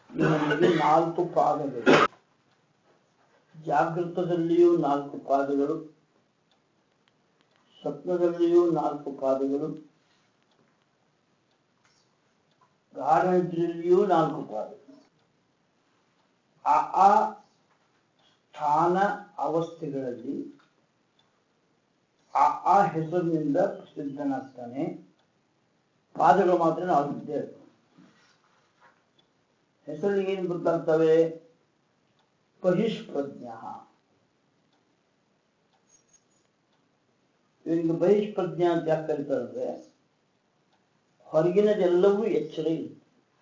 ಇವನಿಗೆ ನಾಲ್ಕು ಪಾದಗಳು ಜಾಗೃತದಲ್ಲಿಯೂ ನಾಲ್ಕು ಪಾದಗಳು ಸ್ವಪ್ನದಲ್ಲಿಯೂ ನಾಲ್ಕು ಪಾದಗಳು ಗಾಢನಿದ್ರೆಯಲ್ಲಿಯೂ ನಾಲ್ಕು ಪಾದಗಳು ಆ ಆ ಸ್ಥಾನ ಅವಸ್ಥೆಗಳಲ್ಲಿ ಆ ಆ ಹೆಸರಿನಿಂದ ಪ್ರಸಿದ್ಧನಾಗ್ತಾನೆ ಪಾದಗಳು ಮಾತ್ರ ನಾವು ಇದ್ದೇವೆ ಹೆಸರಿಗೆ ಏನು ಗೊತ್ತಾಗ್ತವೆ ಬಹಿಷ್ಪ್ರಜ್ಞ ಇವನಿಗೆ ಬಹಿಷ್ಪ್ರಜ್ಞ ಅಂತ ಯಾಕೆ ಕರೀತಾರೆ ಅಂದ್ರೆ ಹೊರಗಿನದೆಲ್ಲವೂ ಎಚ್ಚರ ಇದೆ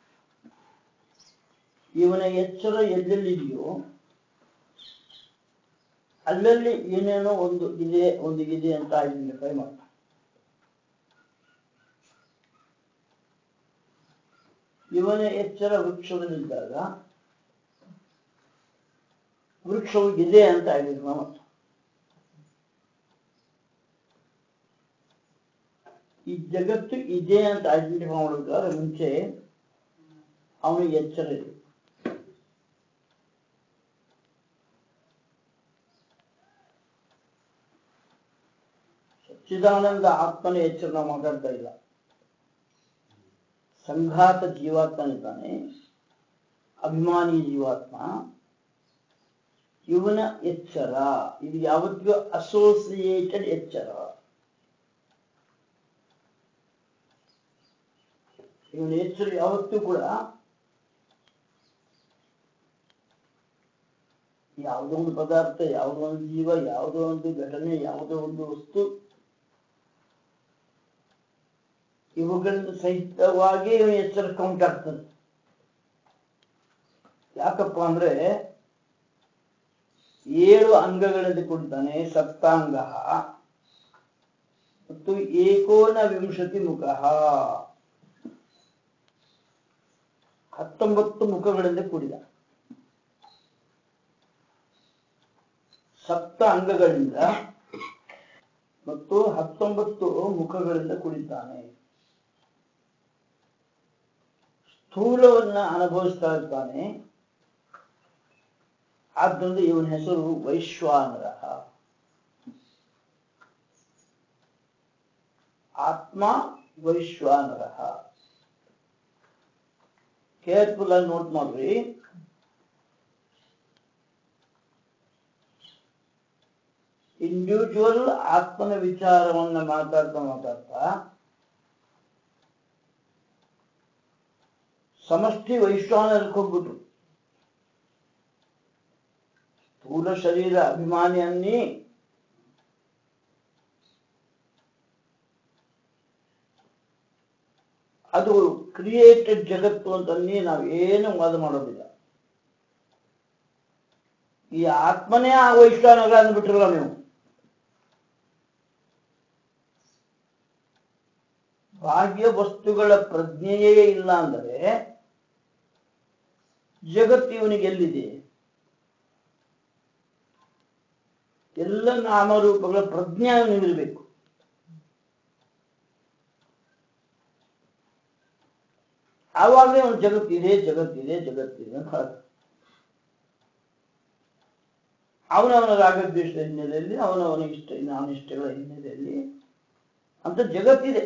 ಇವನ ಎಚ್ಚರ ಎಲ್ಲೆಲ್ಲಿದೆಯೋ ಅಲ್ಲಲ್ಲಿ ಏನೇನೋ ಒಂದು ಇದೆ ಒಂದು ಇದೆ ಅಂತ ಐಡೆಂಟಿಫೈ ಮಾಡ್ತಾನೆ ಇವನ ಎಚ್ಚರ ವೃಕ್ಷದಲ್ಲಿದ್ದಾಗ ವೃಕ್ಷವು ಇದೆ ಅಂತ ಐಡೆಂಟಿಫೈ ಮಾಡ್ತಾನೆ ಈ ಜಗತ್ತು ಇದೆ ಅಂತ ಐಡೆಂಟಿಫೈ ಮಾಡೋದಾದ್ರೆ ಮುಂಚೆ ಅವನಿಗೆ ಎಚ್ಚರ ಇದೆ ಸಚ್ಚಿದಾನಂದ ಆತ್ಮನ ಎಚ್ಚರ ನಾವು ಮಾತಾಡ್ತಾ ಇಲ್ಲ ಸಂಘಾತ ಜೀವಾತ್ಮನಿದ್ದಾನೆ ಅಭಿಮಾನಿ ಜೀವಾತ್ಮ ಇವನ ಎಚ್ಚರ ಇದು ಯಾವತ್ತಿಗೂ ಅಸೋಸಿಯೇಟೆಡ್ ಎಚ್ಚರ ಇವನ ಎಚ್ಚರ ಯಾವತ್ತೂ ಕೂಡ ಯಾವುದೋ ಒಂದು ಪದಾರ್ಥ ಯಾವುದೋ ಒಂದು ಜೀವ ಯಾವುದೋ ಒಂದು ಘಟನೆ ಯಾವುದೋ ಒಂದು ವಸ್ತು ಇವುಗಳಿಂದ ಸಹಿತವಾಗಿ ಇವನು ಎಚ್ಚರ ಕೌಂಟ್ ಆಗ್ತದೆ ಯಾಕಪ್ಪ ಅಂದ್ರೆ ಏಳು ಅಂಗಗಳಿಂದ ಕೊಡ್ತಾನೆ ಸಪ್ತಾಂಗ ಮತ್ತು ಏಕೋನ ವಿಂಶತಿ ಮುಖ ಹತ್ತೊಂಬತ್ತು ಮುಖಗಳಿಂದ ಕೂಡಿದ ಸಪ್ತ ಅಂಗಗಳಿಂದ ಮತ್ತು ಹತ್ತೊಂಬತ್ತು ಮುಖಗಳಿಂದ ಕೂಡಿದ್ದಾನೆ ಸ್ಥೂಲವನ್ನ ಅನುಭವಿಸ್ತಾ ಇರ್ತಾನೆ ಆದ್ದರಿಂದ ಇವನ ಹೆಸರು ವೈಶ್ವಾನರ ಆತ್ಮ ವೈಶ್ವಾನರ ಕೇರ್ಫುಲ್ ಆಗಿ ನೋಟ್ ಮಾಡ್ರಿ ಇಂಡಿವಿಜುವಲ್ ಆತ್ಮನ ವಿಚಾರವನ್ನ ಮಾತಾಡ್ತಾ ಮಾತಾಡ್ತಾ ಸಮಷ್ಟಿ ವೈಶ್ವಾನರಕ್ಕೆ ಹೋಗ್ಬಿಟ್ರು ಸ್ಥೂಲ ಶರೀರ ಅಭಿಮಾನಿ ಅನ್ನಿ ಅದು ಕ್ರಿಯೇಟೆಡ್ ಜಗತ್ತು ಅಂತನ್ನಿ ನಾವು ಏನು ವಾದ ಮಾಡೋದಿಲ್ಲ ಈ ಆತ್ಮನೇ ಆ ವೈಶ್ವಾನರ ಅಂದ್ಬಿಟ್ರಲ್ಲ ನೀವು ಬಾಹ್ಯ ವಸ್ತುಗಳ ಪ್ರಜ್ಞೆಯೇ ಇಲ್ಲ ಅಂದರೆ ಜಗತ್ತು ಇವನಿಗೆ ಎಲ್ಲಿದೆ ಎಲ್ಲ ನಾಮರೂಪಗಳ ಪ್ರಜ್ಞೆ ಅವನಿಗಿರಬೇಕು ಆವಾಗಲೇ ಅವನು ಜಗತ್ತಿದೆ ಜಗತ್ತಿದೆ ಜಗತ್ತಿದೆ ಅಂತ ಹೇಳ್ತಾನೆ. ಅವನವನ ರಾಗದ್ವೇಷದ ಹಿನ್ನೆಲೆಯಲ್ಲಿ ಅವನವನ ಇಷ್ಟ ಅನಿಷ್ಟಗಳ ಹಿನ್ನೆಲೆಯಲ್ಲಿ ಅಂತ ಜಗತ್ತಿದೆ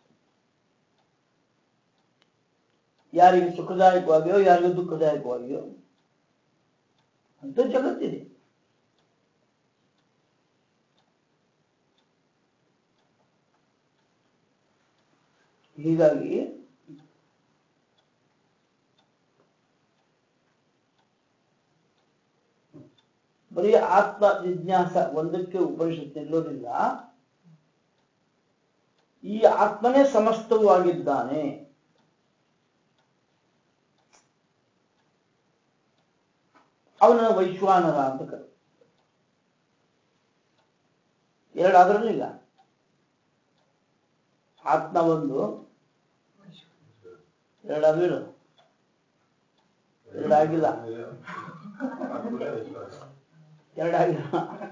ಯಾರಿಗೆ ಸುಖದಾಯಕವಾಗಿಯೋ ಯಾರಿಗೂ ದುಃಖದಾಯಕವಾಗಿಯೋ ಅಂತ ಜಗತ್ತಿದೆ ಹೀಗಾಗಿ ಬರೀ ಆತ್ಮ ಜಿಜ್ಞಾಸ ಒಂದಕ್ಕೆ ಉಪನಿಷತ್ ನಿಲ್ಲೋದಿಲ್ಲ ಈ ಆತ್ಮನೇ ಸಮಸ್ತವೂ ಆಗಿದ್ದಾನೆ ಅವನ ವೈಶ್ವಾನರ ಅಂತ ಕರೆ ಎರಡಾದ್ರೂ ಈಗ ಆತ್ಮ ಒಂದು ಎರಡಾದ್ರೂ ಇಲ್ಲ ಎರಡಾಗಿಲ್ಲ ಎರಡಾಗಿಲ್ಲ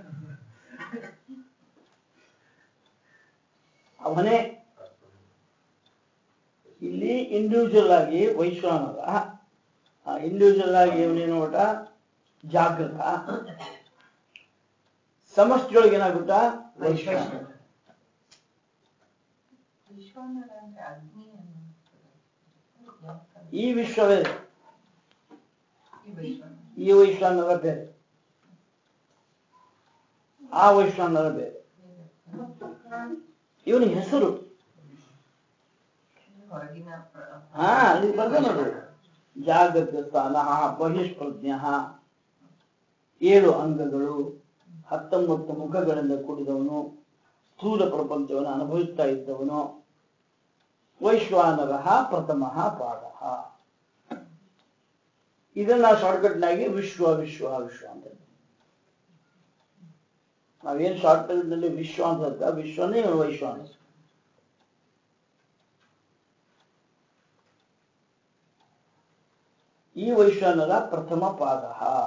ಅವನೇ ಇಲ್ಲಿ ಇಂಡಿವಿಜುವಲ್ ಆಗಿ ವೈಶ್ವಾನರ ಇಂಡಿವಿಜುವಲ್ ಆಗಿ ಇವನೇನು ಊಟ ಜಾಗೃತ ಸಮಷ್ಟಿಯೊಳಗೆ ಏನಾಗುತ್ತಾ ವೈಶ್ವಾನರ ವಿಶ್ವನಾಥ ಅಂದ್ರೆ ಅಗ್ನಿ ಅನ್ನೋ ಈ ವಿಶ್ವವೇ ಈ ವೈಶ್ವನಾಥ ಈ ವೈಶ್ವಾನರ ಬೇರೆ ಆ ವೈಶ್ವಾನರ ಬೇರೆ ಇವನ ಹೆಸರು ಹೊರಗಿನ ಪ್ರ- ಹಾ ಅಲ್ಲಿ ಬರ್ದ ನೋಡಿ ಜಾಗೃತ ಸ್ಥಾನ ಬಹಿಷ್ಪ್ರಜ್ಞ ಏಳು ಅಂಗಗಳು ಹತ್ತೊಂಬತ್ತು ಮುಖಗಳಿಂದ ಕೂಡಿದವನು ಸ್ಥೂಲ ಪ್ರಪಂಚವನ್ನು ಅನುಭವಿಸ್ತಾ ಇದ್ದವನು ವೈಶ್ವಾನರ ಪ್ರಥಮ ಪಾದ ಇದನ್ನ ಶಾರ್ಟ್ಕಟ್ನಾಗಿ ವಿಶ್ವ ವಿಶ್ವ ವಿಶ್ವ ಅಂತ ಹೇಳ್ತೀವಿ. ನಾವೇನ್ ಶಾರ್ಟ್ಕಟ್ ನಲ್ಲಿ ವಿಶ್ವ ಅಂತ ಹೇಳ್ತಾ ವಿಶ್ವನೇ ಇವನು ವೈಶ್ವಾನ ಈ ವೈಶ್ವಾನರ ಪ್ರಥಮ ಪಾದ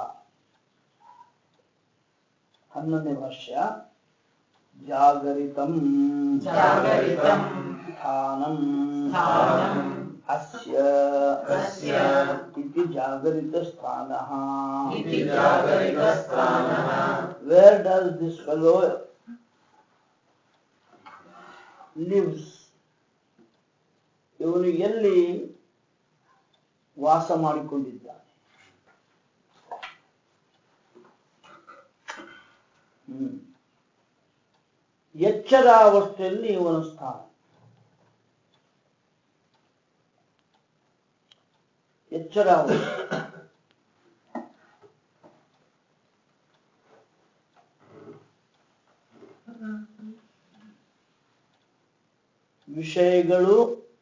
ಹನ್ನೊಂದನೇ ವರ್ಷ ಜಾಗರಿತಂ ಜಾಗರಿತಂ ಸ್ಥಾನಂ ಸ್ಥಾನಂ ಅಸ್ಯ ಅಸ್ಯ ಇತಿ ಜಾಗರಿತ ಸ್ಥಾನಃ ಇತಿ ಜಾಗರಿತಸ್ಥಾನಃ where does this fellow lives ಇವನು ಎಲ್ಲಿ ವಾಸ ಮಾಡಿಕೊಂಡಿದ್ದಾನೆ ಹ್ಮ್. ಎಚ್ಚರಾವಸ್ಥೆಯಲ್ಲಿ ಇವನ ಸ್ಥಾನ ಎಚ್ಚರಾವಸ್ಥೆ ವಿಷಯಗಳು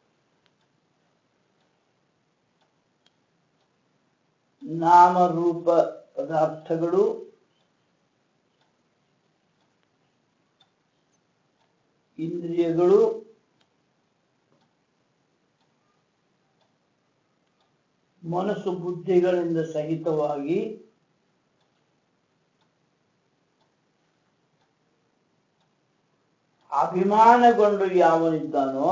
ನಾಮರೂಪ ಪದಾರ್ಥಗಳು ಇಂದ್ರಿಯಗಳು ಮನಸ್ಸು ಬುದ್ಧಿಗಳಿಂದ ಸಹಿತವಾಗಿ ಅಭಿಮಾನಗೊಂಡು ಯಾವನಿದ್ದಾನೋ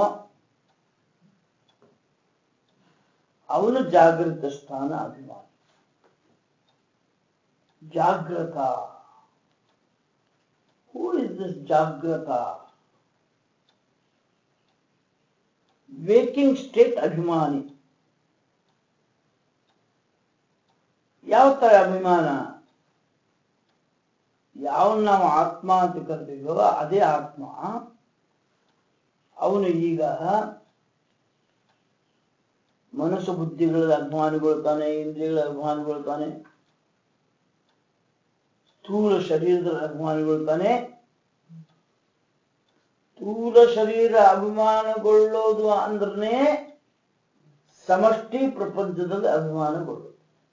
ಅವನು ಜಾಗೃತ ಸ್ಥಾನ ಅಭಿಮಾನ ಜಾಗೃತ ಹೂ ಇಸ್ ದಿಸ್ ಜಾಗೃತ ವೇಕಿಂಗ್ ಸ್ಟೇಟ್ ಅಭಿಮಾನಿ ಯಾವ ತರ ಅಭಿಮಾನ ಯಾವನ್ನ ನಾವು ಆತ್ಮ ಅಂತ ಕರಿತೀವೋ ಅದೇ ಆತ್ಮ ಅವನು ಈಗ ಮನಸ್ಸು ಬುದ್ಧಿಗಳ ಅಭಿಮಾನಿಗೊಳ್ತಾನೆ ಇಂದ್ರಿಯಗಳ ಅಭಿಮಾನಿಗೊಳ್ತಾನೆ ಸ್ಥೂಲ ಶರೀರದ ಅಭಿಮಾನಿಗೊಳ್ತಾನೆ ಸ್ಥೂಲ ಶರೀರ ಅಭಿಮಾನಗೊಳ್ಳೋದು ಅಂದ್ರೆ ಸಮಷ್ಟಿ ಪ್ರಪಂಚದಲ್ಲಿ ಅಭಿಮಾನಗೊಳ್ಳೋದು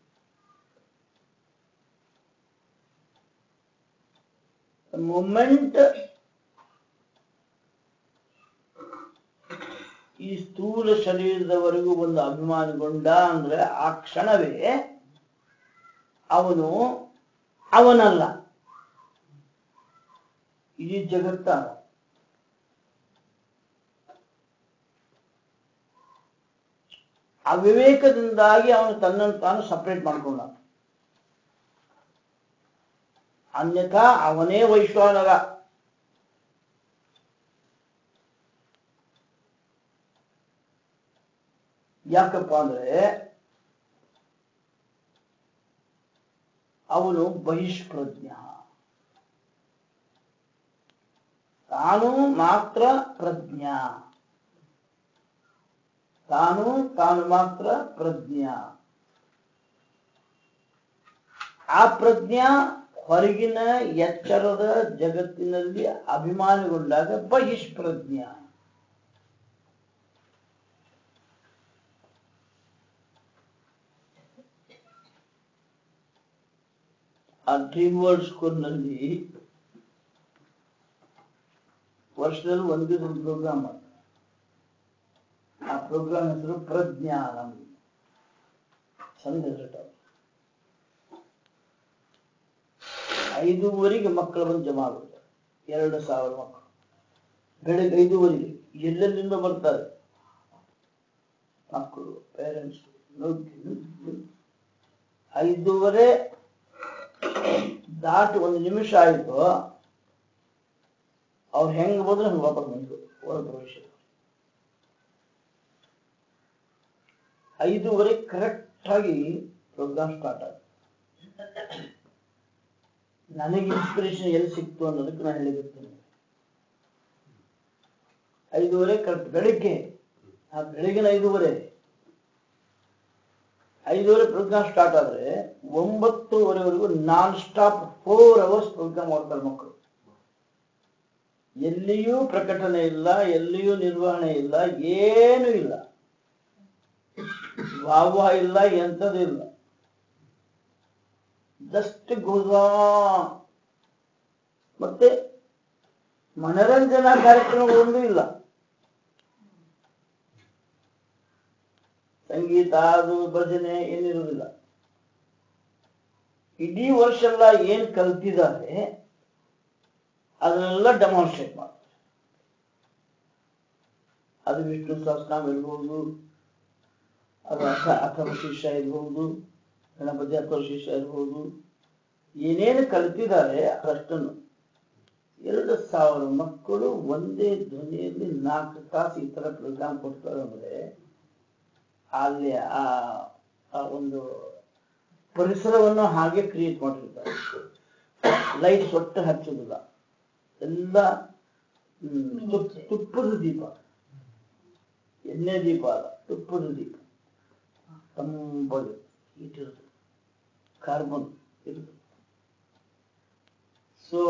ಮೊಮೆಂಟ್ ಈ ಸ್ಥೂಲ ಶರೀರದವರೆಗೂ ಒಂದು ಅಭಿಮಾನಗೊಂಡ ಅಂದ್ರೆ ಆ ಕ್ಷಣವೇ ಅವನು ಅವನಲ್ಲ ಇಡೀ ಜಗತ್ತ ಅವಿವೇಕದಿಂದಾಗಿ ಅವನು ತನ್ನನ್ನು ತಾನು ಸಪರೇಟ್ ಮಾಡ್ಕೊಂಡ ಅನ್ಯಥಾ ಅವನೇ ವೈಶ್ವಾನರ ಯಾಕಪ್ಪ ಅಂದ್ರೆ ಅವನು ಬಹಿಷ್ಪ್ರಜ್ಞ ತಾನು ಮಾತ್ರ ಪ್ರಜ್ಞ ತಾನು ತಾನು ಮಾತ್ರ ಪ್ರಜ್ಞ ಆ ಪ್ರಜ್ಞಾ ಹೊರಗಿನ ಎಚ್ಚರದ ಜಗತ್ತಿನಲ್ಲಿ ಅಭಿಮಾನಗೊಂಡಾಗ ಬಹಿಷ್ಪ್ರಜ್ಞ ಆ ಡ್ರೀಮ್ ವರ್ಲ್ಡ್ ಸ್ಕೂಲ್ನಲ್ಲಿ ವರ್ಷದಲ್ಲಿ ಒಂದು ದಿವಸ ಪ್ರೋಗ್ರಾಮ್ ಮಾಡ್ತಾರೆ ಆ ಪ್ರೋಗ್ರಾಮ್ ಹೆಸರು ಪ್ರಜ್ಞಾನಂ ಚಂದ ಹೆಸರು ಐದೂವರೆಗೆ ಮಕ್ಕಳು ಬಂದು ಜಮಾ ಆಗ್ಬಿಡ್ತಾರೆ ಎರಡು ಸಾವಿರ ಮಕ್ಕಳು ಬೆಳಿಗ್ಗೆ ಐದೂವರೆಗೆ ಎಲ್ಲೆಲ್ಲಿಂದ ಬರ್ತಾರೆ ಮಕ್ಕಳು ಪೇರೆಂಟ್ಸ್ ಐದೂವರೆ ದಾಟಿ ಒಂದು ನಿಮಿಷ ಆಯಿತು ಅವ್ರು ಹೆಂಗ್ ಬಂದ್ರು ಹಂಗೆ ವಾಪಸ್ ಬಂದ್ರು ಒಳ ಪ್ರವೇಶ ಐದೂವರೆ ಕರೆಕ್ಟ್ ಆಗಿ ಪ್ರೋಗ್ರಾಮ್ ಸ್ಟಾರ್ಟ್ ಆಯ್ತು ನನಗೆ ಇನ್ಸ್ಪಿರೇಷನ್ ಎಲ್ಲಿ ಸಿಕ್ತು ಅನ್ನೋದಕ್ಕೆ ನಾನು ಹೇಳಿಬಿಡ್ತೀನಿ ಐದೂವರೆ ಕರೆಕ್ಟ್ ಬೆಳಿಗ್ಗೆ ಆ ಬೆಳಗಿನ ಐದೂವರೆ ಐದೂವರೆ ಪ್ರೋಗ್ರಾಮ್ ಸ್ಟಾರ್ಟ್ ಆದ್ರೆ ಒಂಬತ್ತುವರೆವರೆಗೂ non stop four hours programme ಮಾಡ್ತಾರೆ ಮಕ್ಕಳು ಎಲ್ಲಿಯೂ ಪ್ರಕಟಣೆ ಇಲ್ಲ ಎಲ್ಲಿಯೂ ನಿರ್ವಹಣೆ ಇಲ್ಲ ಏನೂ ಇಲ್ಲ ವಾವ ಇಲ್ಲ ಎಂಥದ್ದು ಇಲ್ಲ ಜಸ್ಟ್ ಗೋವಾ ಮತ್ತೆ ಮನರಂಜನಾ ಕಾರ್ಯಕ್ರಮಗಳೊಂದು ಇಲ್ಲ ಸಂಗೀತ ಅದು ಭಜನೆ ಏನಿರುವುದಿಲ್ಲ ಇಡೀ ವರ್ಷ ಎಲ್ಲ ಏನ್ ಕಲ್ತಿದ್ದಾರೆ ಅದನ್ನೆಲ್ಲ ಡೆಮಾನ್ಸ್ಟ್ರೇಟ್ ಮಾಡ್ತಾರೆ ಅದು ವಿಷ್ಣು ಸಹಸ್ರನಾಮ ಇರ್ಬೋದು ಅದು ಅಥ ಅಥರ್ವ ಶಿಷ್ಯ ಇರ್ಬೋದು ಗಣಪತಿ ಅಥರ್ವ ಶಿಷ್ಯ ಇರ್ಬೋದು ಏನೇನು ಕಲ್ತಿದ್ದಾರೆ ಅದಷ್ಟನ್ನು ಎರಡು ಸಾವಿರ ಮಕ್ಕಳು ಒಂದೇ ಧ್ವನಿಯಲ್ಲಿ ನಾಲ್ಕು ತಾಸು ಈ ತರ ಪ್ರೋಗ್ರಾಮ್ ಕೊಡ್ತಾರೆ ಅಂದ್ರೆ ಅಲ್ಲಿ ಆ ಆ ಒಂದು ಪರಿಸರವನ್ನು ಹಾಗೆ ಕ್ರಿಯೇಟ್ ಮಾಡಿರ್ತಾರೆ ಲೈಟ್ಸ್ ಒಟ್ಟು ಹಚ್ಚೋದಿಲ್ಲ ಎಲ್ಲ ಹ್ಮ್, ತುಪ್ಪ- ತುಪ್ಪದ ದೀಪ ಎಣ್ಣೆ ದೀಪ ಅಲ್ಲ ತುಪ್ಪದ ದೀಪ ತಂಬಗೆ ಇಟ್ಟಿರುತ್ತೆ ಕಾರ್ಬನ್ ಇರುತ್ತೆ ಸೊ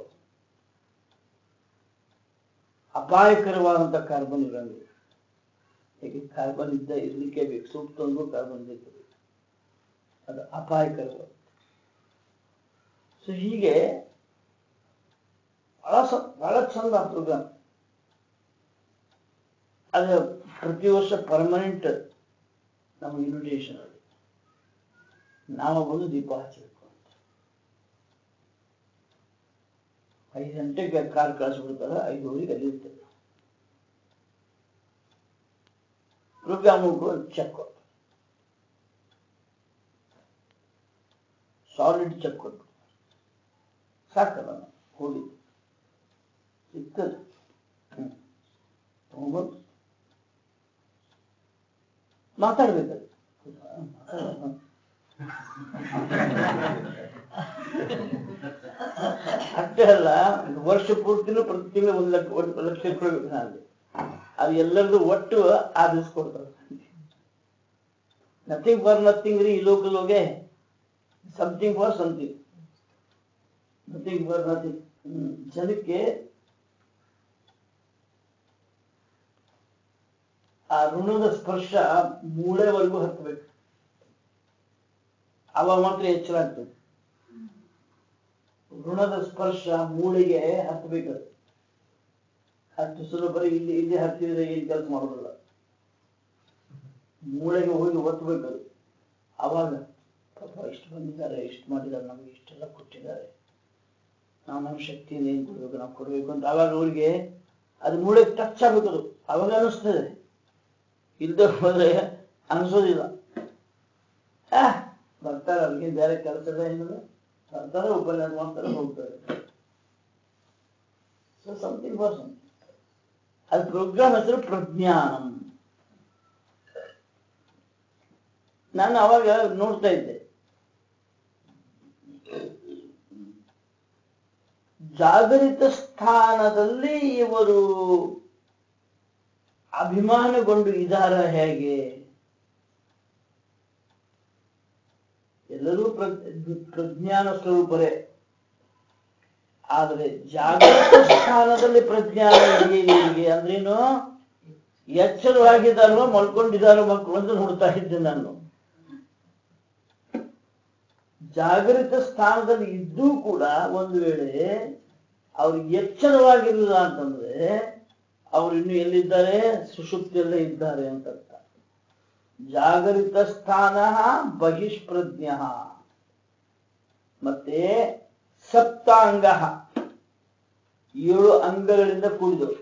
ಅಪಾಯಕರವಾದಂತ ಕಾರ್ಬನ್ ಇರಂಗಿಲ್ಲ ಹೇಗೆ ಕಾರ್ಬನ್ ಇದ್ದ ಇರ್ಲಿಕ್ಕೆ ಬೇಕು ಸೂಕ್ತ ಒಂದು ಕಾರ್ಬನ್ ಬೇಕು ಅದು ಅಪಾಯಕರವಾದ ಸೊ ಹೀಗೆ ಬಹಳ ಸ- ಬಹಳ ಚಂದ ಪ್ರೋಗ್ರಾಮ್ ಅದು ಪ್ರತಿ ವರ್ಷ ಪರ್ಮನೆಂಟ್ ನಮ್ಮ ಇನ್ವಿಟೇಷನ್ ಅದು ನಾವು ಬಂದು ದೀಪ ಹಚ್ಚಬೇಕು ಅಂತ ಐದು ಗಂಟೆಗೆ ಕಾರ್ ಕಳಿಸ್ಬಿಡ್ತಾರೆ ಐದುವರೆಗೆ ಅಲ್ಲಿ ಇರ್ತದೆ ಪ್ರೋಗ್ರಾಮ್ ಚೆಕ್ ಕೊಟ್ಟು ಸಾಲಿಡ್ ಚೆಕ್ ಕೊಟ್ಟು ಸಾಕಲ್ಲ ನಾವು ಹೋಗಿ ಸಿಗ್ತದೆ ಹ್ಮ್ ತಗೊಂಡ್ಬಂದು ಮಾತಾಡ್ಬೇಕದು ಮಾತಾಡೋಣ. ಅಷ್ಟೇ ಅಲ್ಲ ವರ್ಷ ಪೂರ್ತಿನೂ ಪ್ರತಿ ತಿಂಗಳು ಒಂದು ಲಕ್ಷ ಒಂದು ಲಕ್ಷ ಕೊಡ್ಬೇಕು ನಾನು ಅದು ಎಲ್ಲರದು ಒಟ್ಟು ಆ ದಿವಸ ಕೊಡ್ತಾರೆ ನಥಿಂಗ್ ಫಾರ್ ನಥಿಂಗ್ ರೀ ಈ ಲೋಕದೊಳಗೆ something for something nothing for nothing ಜನಕ್ಕೆ ಆ ಋಣದ ಸ್ಪರ್ಶ ಮೂಳೆವರೆಗೂ ಹತ್ತಬೇಕು ಅವಾಗ ಮಾತ್ರ ಎಚ್ಚರ ಆಗ್ತದೆ ಋಣದ ಸ್ಪರ್ಶ ಮೂಳೆಗೆ ಹತ್ತಬೇಕು ಹತ್ತು ಸುಲಭ ಇಲ್ಲಿ ಇಲ್ಲಿ ಹತ್ತಿದ್ರೆ ಏನ್ ಕೆಲಸ ಮಾಡೋದಿಲ್ಲ ಮೂಳೆಗೆ ಹೋಗಿ ಒತ್ತಬೇಕು ಅದು ಅವಾಗ ಪಾಪ ಇಷ್ಟು ಬಂದಿದ್ದಾರೆ ಇಷ್ಟು ಮಾಡಿದ್ದಾರೆ ನಮಗೆ ಇಷ್ಟೆಲ್ಲ ಕೊಟ್ಟಿದ್ದಾರೆ ನಾವು ನಮ್ಮ ಶಕ್ತಿಯಿಂದ ಏನ್ ಕೊಡ್ಬೇಕು ನಾವು ಕೊಡ್ಬೇಕು ಅಂತ ಅವಾಗ ಅವ್ರಿಗೆ ಅದು ಮೂಳೆಗೆ ಟಚ್ ಆಗ್ಬೇಕು ಅದು ಅವಾಗ ಅನಿಸ್ತದೆ ಇಲ್ದ ಹೋದ್ರೆ ಅನಿಸೋದಿಲ್ಲ ಆ, ಬರ್ತಾರೆ ಅವ್ರಿಗೆ ಬೇರೆ ಕೆಲಸದ ಏನಿಲ್ಲ ಬರ್ತಾರೆ ಉಪನ್ಯಾಸ ಮಾಡ್ತಾರೆ ಹೋಗ್ತಾರೆ ಸೊ ಸಮಥಿಂಗ್ ಫಾರ್ ಸಮಥಿಂಗ್ ಅದು ಪ್ರೋಗ್ರಾಮ್ ಹೆಸರು ಪ್ರಜ್ಞಾನಂ ನಾನು ಅವಾಗ ನೋಡ್ತಾ ಇದ್ದೆ ಜಾಗರಿತ ಸ್ಥಾನದಲ್ಲಿ ಇವರು ಅಭಿಮಾನಗೊಂಡು ಇದಾರ ಹೇಗೆ ಎಲ್ಲರೂ ಪ್ರ- ಪ್ರಜ್ಞಾನ ಸ್ವರೂಪರೇ ಆದರೆ ಜಾಗೃತ ಸ್ಥಾನದಲ್ಲಿ ಪ್ರಜ್ಞಾನ ಇದೆಯೇ ಇವರಿಗೆ ಅಂದ್ರೇನು ಎಚ್ಚರವಾಗಿದ್ದಾರೋ ಮಲ್ಕೊಂಡಿದ್ದಾರೋ ಮಕ್ಕಳು ಅಂತ ನೋಡ್ತಾ ಇದ್ದೆ ನಾನು ಜಾಗೃತ ಸ್ಥಾನದಲ್ಲಿ ಇದ್ದೂ ಕೂಡ ಒಂದು ವೇಳೆ ಅವ್ರು ಎಚ್ಚರವಾಗಿರಲಿಲ್ಲ ಅಂತಂದ್ರೆ ಅವ್ರು ಇನ್ನು ಎಲ್ಲಿದ್ದಾರೆ ಸುಷುಪ್ತಿಯಲ್ಲೇ ಇದ್ದಾರೆ ಅಂತ ಅರ್ಥ ಜಾಗರಿತ ಸ್ಥಾನ ಬಹಿಷ್ಪ್ರಜ್ಞ ಮತ್ತೆ ಸಪ್ತಾಂಗ ಏಳು ಅಂಗಗಳಿಂದ ಕೂಡಿದವು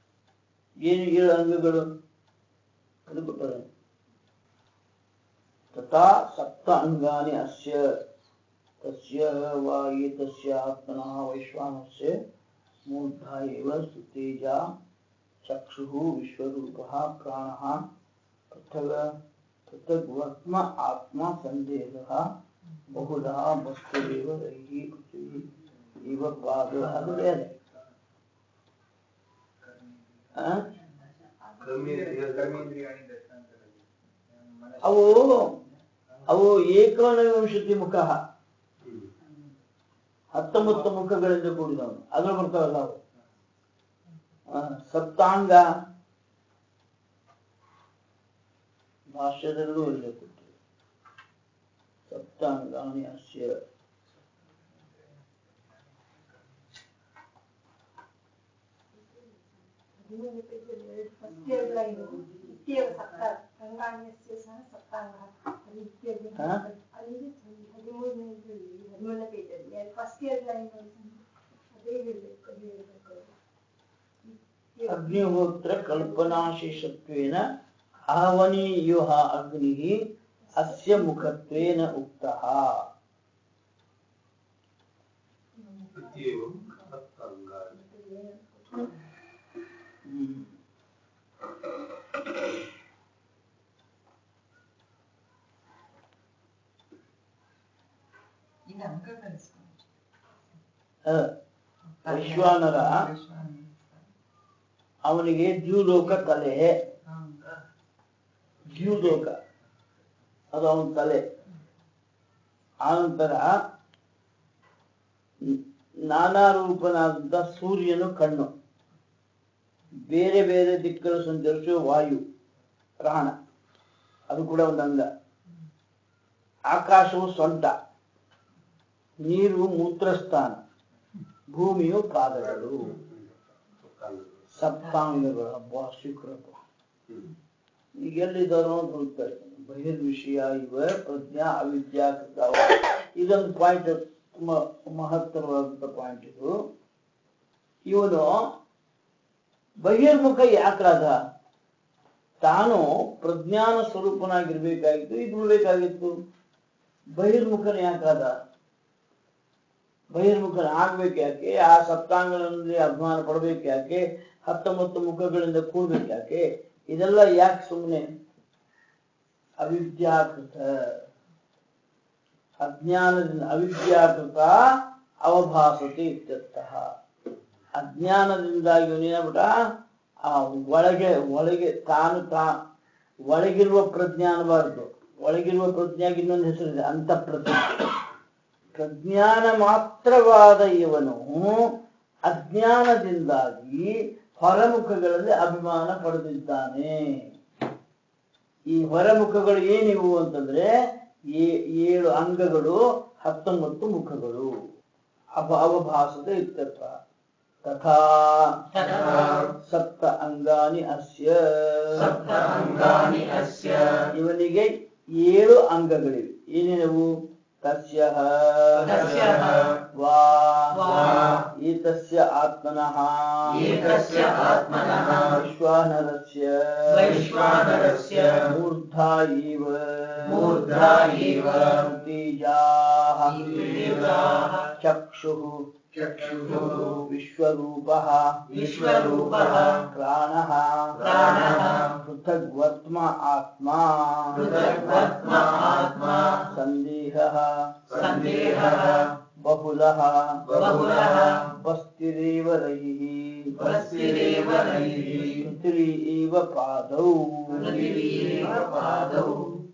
ಏನು ಏಳು ಅಂಗಗಳು ಅದು ಗೊತ್ತಲ್ಲ तथा सप्त अंगानि अस्य तस्य वा एतस्य आत्मनः वैश्वानस्य मूर्धा एव सुतेजा चक्षुः विश्वरूपः प्राणः पृथग पृथग्वर्त्म आत्मा सन्देहः बहुलः वस्तुरेव रैः पृथ्वी इव पाद ಅದು ಬೇರೆ ಆ? ಅವು ಅವು ಏಕೋನವಿಂಶತಿ ಮುಖ ಹತ್ತೊಂಬತ್ತು ಮುಖಗಳಿಂದ ಕೂಡಿದವನು ಅದ್ರ ಬರ್ತಾವಲ್ಲ ಅವು ಆ, ಸಪ್ತಾಂಗ ಭಾಷ್ಯದಲ್ಲೂ ಉಲ್ಲೇಖ ಕೊಟ್ಟಿದೆ. ಸಪ್ತಾಂಗಾನಿ ಅಸ್ಯ ಹದಿಮೂರನೇ ಪೇಜಲ್ಲಿ ಎರಡು ಫಸ್ಟ್ ಇಯರ್ ಲೈನು ಇತ್ಯೇವ ಸಪ್ತ ಅಂಗಾನ್ಯಸ್ಯ ಸಹ ಸಪ್ತಾಂಗ ಅಲ್ಲಿ ಇತ್ಯರ್ಥ ಹಾ? ಅಲ್ಲಿ ಹದಿಮೂರನೇ ಇದರಲ್ಲಿ ಹದಿಮೂರನೇ ಪೇಜಲ್ಲಿ ಎರಡು ಫಸ್ಟ್ ಇಯರ್ ಲೈನ್ ಅದೇ ಹೇಳಬೇಕು ಹೇಳಬೇಕು ಇತ್ಯೇವ- ಅಗ್ನಿಹೋತ್ರ ಕಲ್ಪನಾಶೇಷತ್ವೇನ ಆವನೀಯುಹ ಅಗ್ನಿಃ ಅಸ್ಯ ಮುಖತ್ವೇನ ಉಕ್ತಃ इत्येवं सप्ताङ्गानि ಹ್ಮ್. ಇದು ಅಂಕ ಕಲಿಸ್ಕೊಂಡು ಅ, ವೈಶ್ವಾನರ ಅವನಿಗೆ ದ್ಯೂಲೋಕ ತಲೆ ದ್ಯೂಲೋಕ ಅದು ಅವನ ತಲೆ ಆನಂತರ ನ್- ನಾನಾ ರೂಪನಾದಂತ ಸೂರ್ಯನು ಕಣ್ಣು ಬೇರೆ ಬೇರೆ ದಿಕ್ಕನ್ನು ಸಂಚರಿಸುವ ವಾಯು ಪ್ರಾಣ ಅದು ಕೂಡ ಒಂದು ಅಂಗ ಆಕಾಶವು ಸೊಂಟ ನೀರು ಮೂತ್ರಸ್ಥಾನ ಭೂಮಿಯು ಪಾದಗಳು ಸಪ್ತಾಂಗಗಳು ಹಬ್ಬ ಶುಕ್ರಪ್ಪ ಈಗ ಎಲ್ಲಿದ್ದಾರೋ ಅಂತ ಹುಡುಕ್ತಾ ಇದ್ದಾನೆ ಬಹಿರ್ವಿಷಯ ಇವ ಪ್ರಜ್ಞಾ ಅವಿದ್ಯಾ ಕೃತ ಇದೊಂದು ಪಾಯಿಂಟ್ ತುಂಬಾ ಮಹತ್ತರವಾದಂತ ಪಾಯಿಂಟ್ ಇದು ಇವನು ಬಹಿರ್ಮುಖ ಯಾಕ್ರಾದ ತಾನು ಪ್ರಜ್ಞಾನ ಸ್ವರೂಪನಾಗಿರ್ಬೇಕಾಗಿತ್ತು ಇದು ಬಿಡ್ಬೇಕಾಗಿತ್ತು ಬಹಿರ್ಮುಖನ ಯಾಕಾದ ಬಹಿರ್ಮುಖನ ಆಗ್ಬೇಕು ಯಾಕೆ ಆ ಸಪ್ತಾಂಗಗಳಲ್ಲಿ ಅಭಿಮಾನ ಪಡ್ಬೇಕು ಯಾಕೆ ಹತ್ತೊಂಬತ್ತು ಮುಖಗಳಿಂದ ಕೂಡ್ಬೇಕು ಯಾಕೆ ಇದೆಲ್ಲ ಯಾಕೆ ಸುಮ್ಮನೆ ಅವಿದ್ಯಾಕೃತ ಅಜ್ಞಾನದಿಂದ ಅವಿದ್ಯಾಕೃತ ಅವಭಾಸತೆ ಇತ್ಯರ್ಥಃ ಅಜ್ಞಾನದಿಂದಾಗಿ ಇವನೇನಾಗ್ಬಿಟ್ಟ ಆ ಒಳಗೆ ಒಳಗೆ ತಾನು ತಾ ಒಳಗಿರುವ ಪ್ರಜ್ಞೆ ಅನ್ನಬಾರದು ಒಳಗಿರುವ ಪ್ರಜ್ಞೆಗೆ ಇನ್ನೊಂದು ಹೆಸರಿದೆ ಅಂತ ಪ್ರಜ್ಞೆ ಪ್ರಜ್ಞಾನ ಮಾತ್ರವಾದ ಇವನು ಅಜ್ಞಾನದಿಂದಾಗಿ ಹೊರಮುಖಗಳಲ್ಲಿ ಅಭಿಮಾನ ಪಡೆದಿದ್ದಾನೆ ಈ ಹೊರಮುಖಗಳು ಏನಿವು ಅಂತಂದ್ರೆ ಏ- ಏಳು ಅಂಗಗಳು ಹತ್ತೊಂಬತ್ತು ಮುಖಗಳು ಅಭ ಅವಭಾಸದ ಇತ್ಯರ್ಥ ತಥಾ ತಥಾ ಸಪ್ತ ಅಂಗಾನಿ ಅಸ್ಯ ಸಪ್ತ ಅಂಗಾನಿ ಅಸ್ಯ ಇವನಿಗೆ ಏಳು ಅಂಗಗಳಿವೆ ಏನೇನವು ತಸ್ಯ ತಸ್ಯಃ ವಾ ವಾ ಏತಸ್ಯ ಆತ್ಮನಃ ಏತಸ್ಯ ಆತ್ಮನಃ ವಿಶ್ವಾನರಸ್ಯ ವೈಶ್ವಾನರಸ್ಯ ಮೂರ್ಧಾ ಇವ ಮೂರ್ಧಾ ಇವ ತೇಜಾಃ ತೇಜಾಃ ಚಕ್ಷುಃ ಚಕ್ಷುಃ ವಿಶ್ವರೂಪಃ ವಿಶ್ವರೂಪಃ ಪ್ರಾಣಃ ಪ್ರಾಣಃ ಪೃಥಗ್ವರ್ತ್ಮ ಆತ್ಮಾ ಪೃಥಗ್ವರ್ತ್ಮ ಆತ್ಮಾ ಸಂದೇಹಃ ಸಂದೇಹಃ ಬಹುಲಃ ಬಹುಲಃ ಬಸ್ತಿರೇವ ರೈಃ ಬಸ್ತಿರೇವ ರೈಃ ಪೃಥ್ವಿ ಇವ ಪಾದೌ ಪೃಥಿವೀವ ಪಾದೌ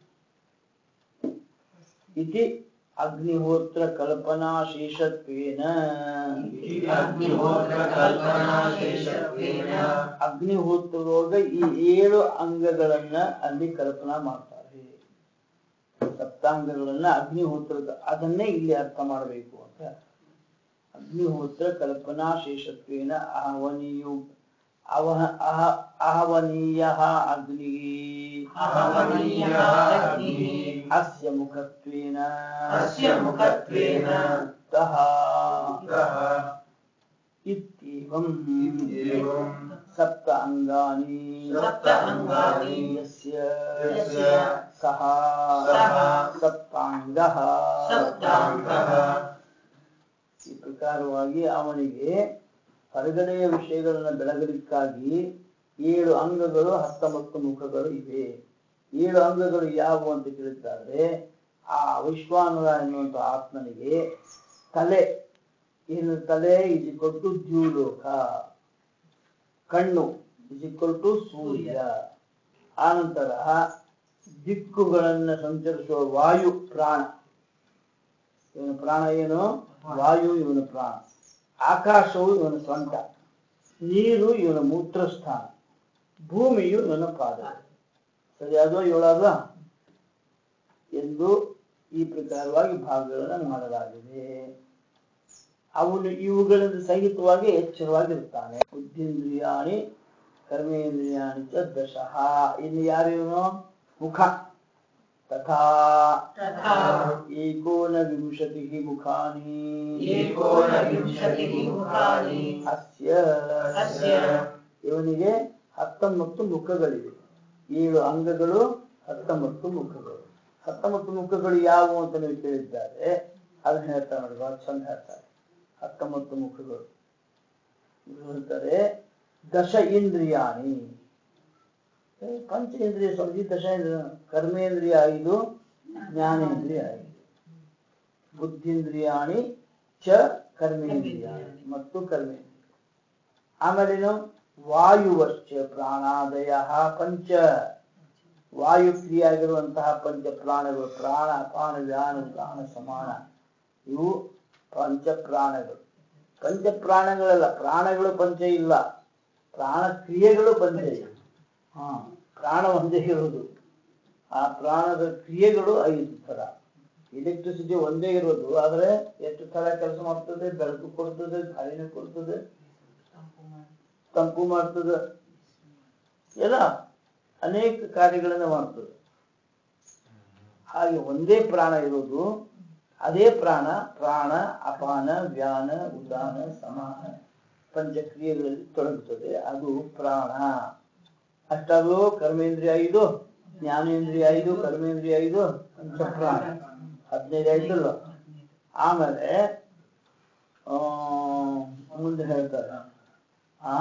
ಇತಿ ಅಗ್ನಿಹೋತ್ರ ಕಲ್ಪನಾ ಶೇಷತ್ವೇನ ಅಗ್ನಿಹೋತ್ರ ಕಲ್ಪನಾ ಶೇಷತ್ವೇನ ಅಗ್ನಿಹೋತ್ರದೊಳಗ ಈ ಏಳು ಅಂಗಗಳನ್ನ ಅಲ್ಲಿ ಕಲ್ಪನಾ ಮಾಡ್ತಾರೆ ಸಪ್ತಾಂಗಗಳನ್ನ ಅಗ್ನಿಹೋತ್ರದ ಅದನ್ನೇ ಇಲ್ಲಿ ಅರ್ಥ ಮಾಡಬೇಕು ಅಂತ ಅಗ್ನಿಹೋತ್ರ ಕಲ್ಪನಾ ಶೇಷತ್ವೇನ ಆಹವನೀಯು ಅವಹ ಅಹ ಆಹವನೀಯ ಅಗ್ನಿ ಆಹವನೀಯಃ ಅಗ್ನಿಃ ಅಸ್ಯ ಮುಖತ್ವೇನ ಅಸ್ಯ ಮುಖತ್ವೇನ ಉಕ್ತಃ उक्तः इत्येवम् इत्येवम् सप्त अङ्गानि सप्त अङ्गानि यस्य यस्य ಸಹ ಸಹ ಸಪ್ತಾಂಗ ಸಪ್ತಾಂಗಃ ಈ ಪ್ರಕಾರವಾಗಿ ಅವನಿಗೆ ಹೊರಗಡೆಯ ವಿಷಯಗಳನ್ನು ಬೆಳಗಲಿಕ್ಕಾಗಿ ಏಳು ಅಂಗಗಳು ಹತ್ತೊಂಬತ್ತು ಮುಖಗಳು ಇವೆ ಏಳು ಅಂಗಗಳು ಯಾವುವು ಅಂತ ಕೇಳಿದ್ದಾರೆ ಆ ವಿಶ್ವಾನರ ಎನ್ನುವಂತ ಆತ್ಮನಿಗೆ ತಲೆ ಏನು ತಲೆ ಇಸ್ ಇಕ್ವಲ್ ಟು ದ್ಯೂಲೋಕ ಕಣ್ಣು ಇಸ್ ಇಕ್ವಲ್ ಟು ಸೂರ್ಯ ಆನಂತರ ದಿಕ್ಕುಗಳನ್ನು ಸಂಚರಿಸುವ ವಾಯು ಪ್ರಾಣ ಇವನ ಪ್ರಾಣ ಏನು ವಾಯು ಇವನ ಪ್ರಾಣ ಆಕಾಶವು ಇವನ ಸ್ವಂತ ನೀರು ಇವನ ಮೂತ್ರಸ್ಥಾನ ಭೂಮಿಯು ಇವನ ಪಾದ ಸರಿ ಅದು ಏಳಾದ ಎಂದು ಈ ಪ್ರಕಾರವಾಗಿ ಭಾಗಗಳನ್ನು ಮಾಡಲಾಗಿದೆ ಅವನು ಇವುಗಳಿಂದ ಸಹಿತವಾಗಿ ಎಚ್ಚರವಾಗಿರುತ್ತಾನೆ ಬುದ್ಧೀಂದ್ರಿಯಾಣಿ ಕರ್ಮೇಂದ್ರಿಯಾಣಿ ಚ ದಶಃ ಇನ್ನು ಯಾರಿವನು ಮುಖ ತಥಾ ತಥಾ ಏಕೋನವಿಂಶತಿಃ ಮುಖಾನಿ ಏಕೋನವಿಂಶತಿಃ ಮುಖಾನಿ ಅಸ್ಯ ಅಸ್ಯ ಇವನಿಗೆ ಹತ್ತೊಂಬತ್ತು ಮುಖಗಳಿವೆ ಏಳು ಅಂಗಗಳು ಹತ್ತೊಂಬತ್ತು ಮುಖಗಳು ಹತ್ತೊಂಬತ್ತು ಮುಖಗಳು ಯಾವುವು ಅಂತ ನೀವು ಕೇಳಿದ್ದಾರೆ ಅದನ್ನ ಹೇಳ್ತಾರೆ ನೋಡಿ ಬಹಳ ಚಂದ ಹೇಳ್ತಾರೆ ಹತ್ತೊಂಬತ್ತು ಮುಖಗಳು ಇವ್ರು ಹೇಳ್ತಾರೆ ದಶ ಇಂದ್ರಿಯಾಣಿ ಏ, ಪಂಚೇಂದ್ರಿಯ ಸ್ವಾಮಿ ದಶೇಂದ್ರಿಯ ಕರ್ಮೇಂದ್ರಿಯ ಐದು ಜ್ಞಾನೇಂದ್ರಿಯ ಐದು ಬುದ್ಧೀಂದ್ರಿಯಾಣಿ ಚ ಕರ್ಮೇಂದ್ರಿಯಾಣಿ ಮತ್ತು ಕರ್ಮೇಂದ್ರಿಯ ಆಮೇಲೇನು ವಾಯುವಶ್ಚ ಪ್ರಾಣಾದಯ ಪಂಚ ವಾಯುಕ್ರಿಯಾಗಿರುವಂತಹ ಪಂಚ ಪ್ರಾಣಗಳು ಪ್ರಾಣ ಅಪಾನ ವ್ಯಾನ ಪ್ರಾಣ ಸಮಾನ ಇವು ಪಂಚ ಪ್ರಾಣಗಳು ಪಂಚ ಪ್ರಾಣಗಳಲ್ಲ ಪ್ರಾಣಗಳು ಪಂಚ ಇಲ್ಲ ಪ್ರಾಣ ಕ್ರಿಯೆಗಳು ಪಂಚ ಇವೆ ಹಾ ಪ್ರಾಣ ಒಂದೇ ಇರುವುದು ಆ ಪ್ರಾಣದ ಕ್ರಿಯೆಗಳು ಐದು ತರ ಎಲೆಕ್ಟ್ರಿಸಿಟಿ ಒಂದೇ ಇರೋದು ಆದ್ರೆ ಎಷ್ಟು ತರ ಕೆಲಸ ಮಾಡ್ತದೆ ಬೆಳಕು ಕೊಡ್ತದೆ ಗಾಳಿನ ಕೊಡ್ತದೆ ತಂಪು ಮಾಡ್ತದೆ ಎಲ್ಲ ಅನೇಕ ಕಾರ್ಯಗಳನ್ನ ಮಾಡ್ತದೆ ಹಾಗೆ ಒಂದೇ ಪ್ರಾಣ ಇರೋದು ಅದೇ ಪ್ರಾಣ ಪ್ರಾಣ ಅಪಾನ ವ್ಯಾನ ಉದಾನ ಸಮಾನ ಪಂಚಕ್ರಿಯೆಗಳಲ್ಲಿ ತೊಡಗುತ್ತದೆ ಅದು ಪ್ರಾಣ ಅಷ್ಟಾಗಲೂ ಕರ್ಮೇಂದ್ರಿಯ ಐದು ಜ್ಞಾನೇಂದ್ರಿಯ ಐದು ಕರ್ಮೇಂದ್ರಿಯ ಐದು ಪಂಚಪ್ರಾಣ ಹದಿನೈದು ಆಯ್ತಲ್ಲ ಆಮೇಲೆ ಆ ಮುಂದೆ ಹೇಳ್ತಾರೆ ಆ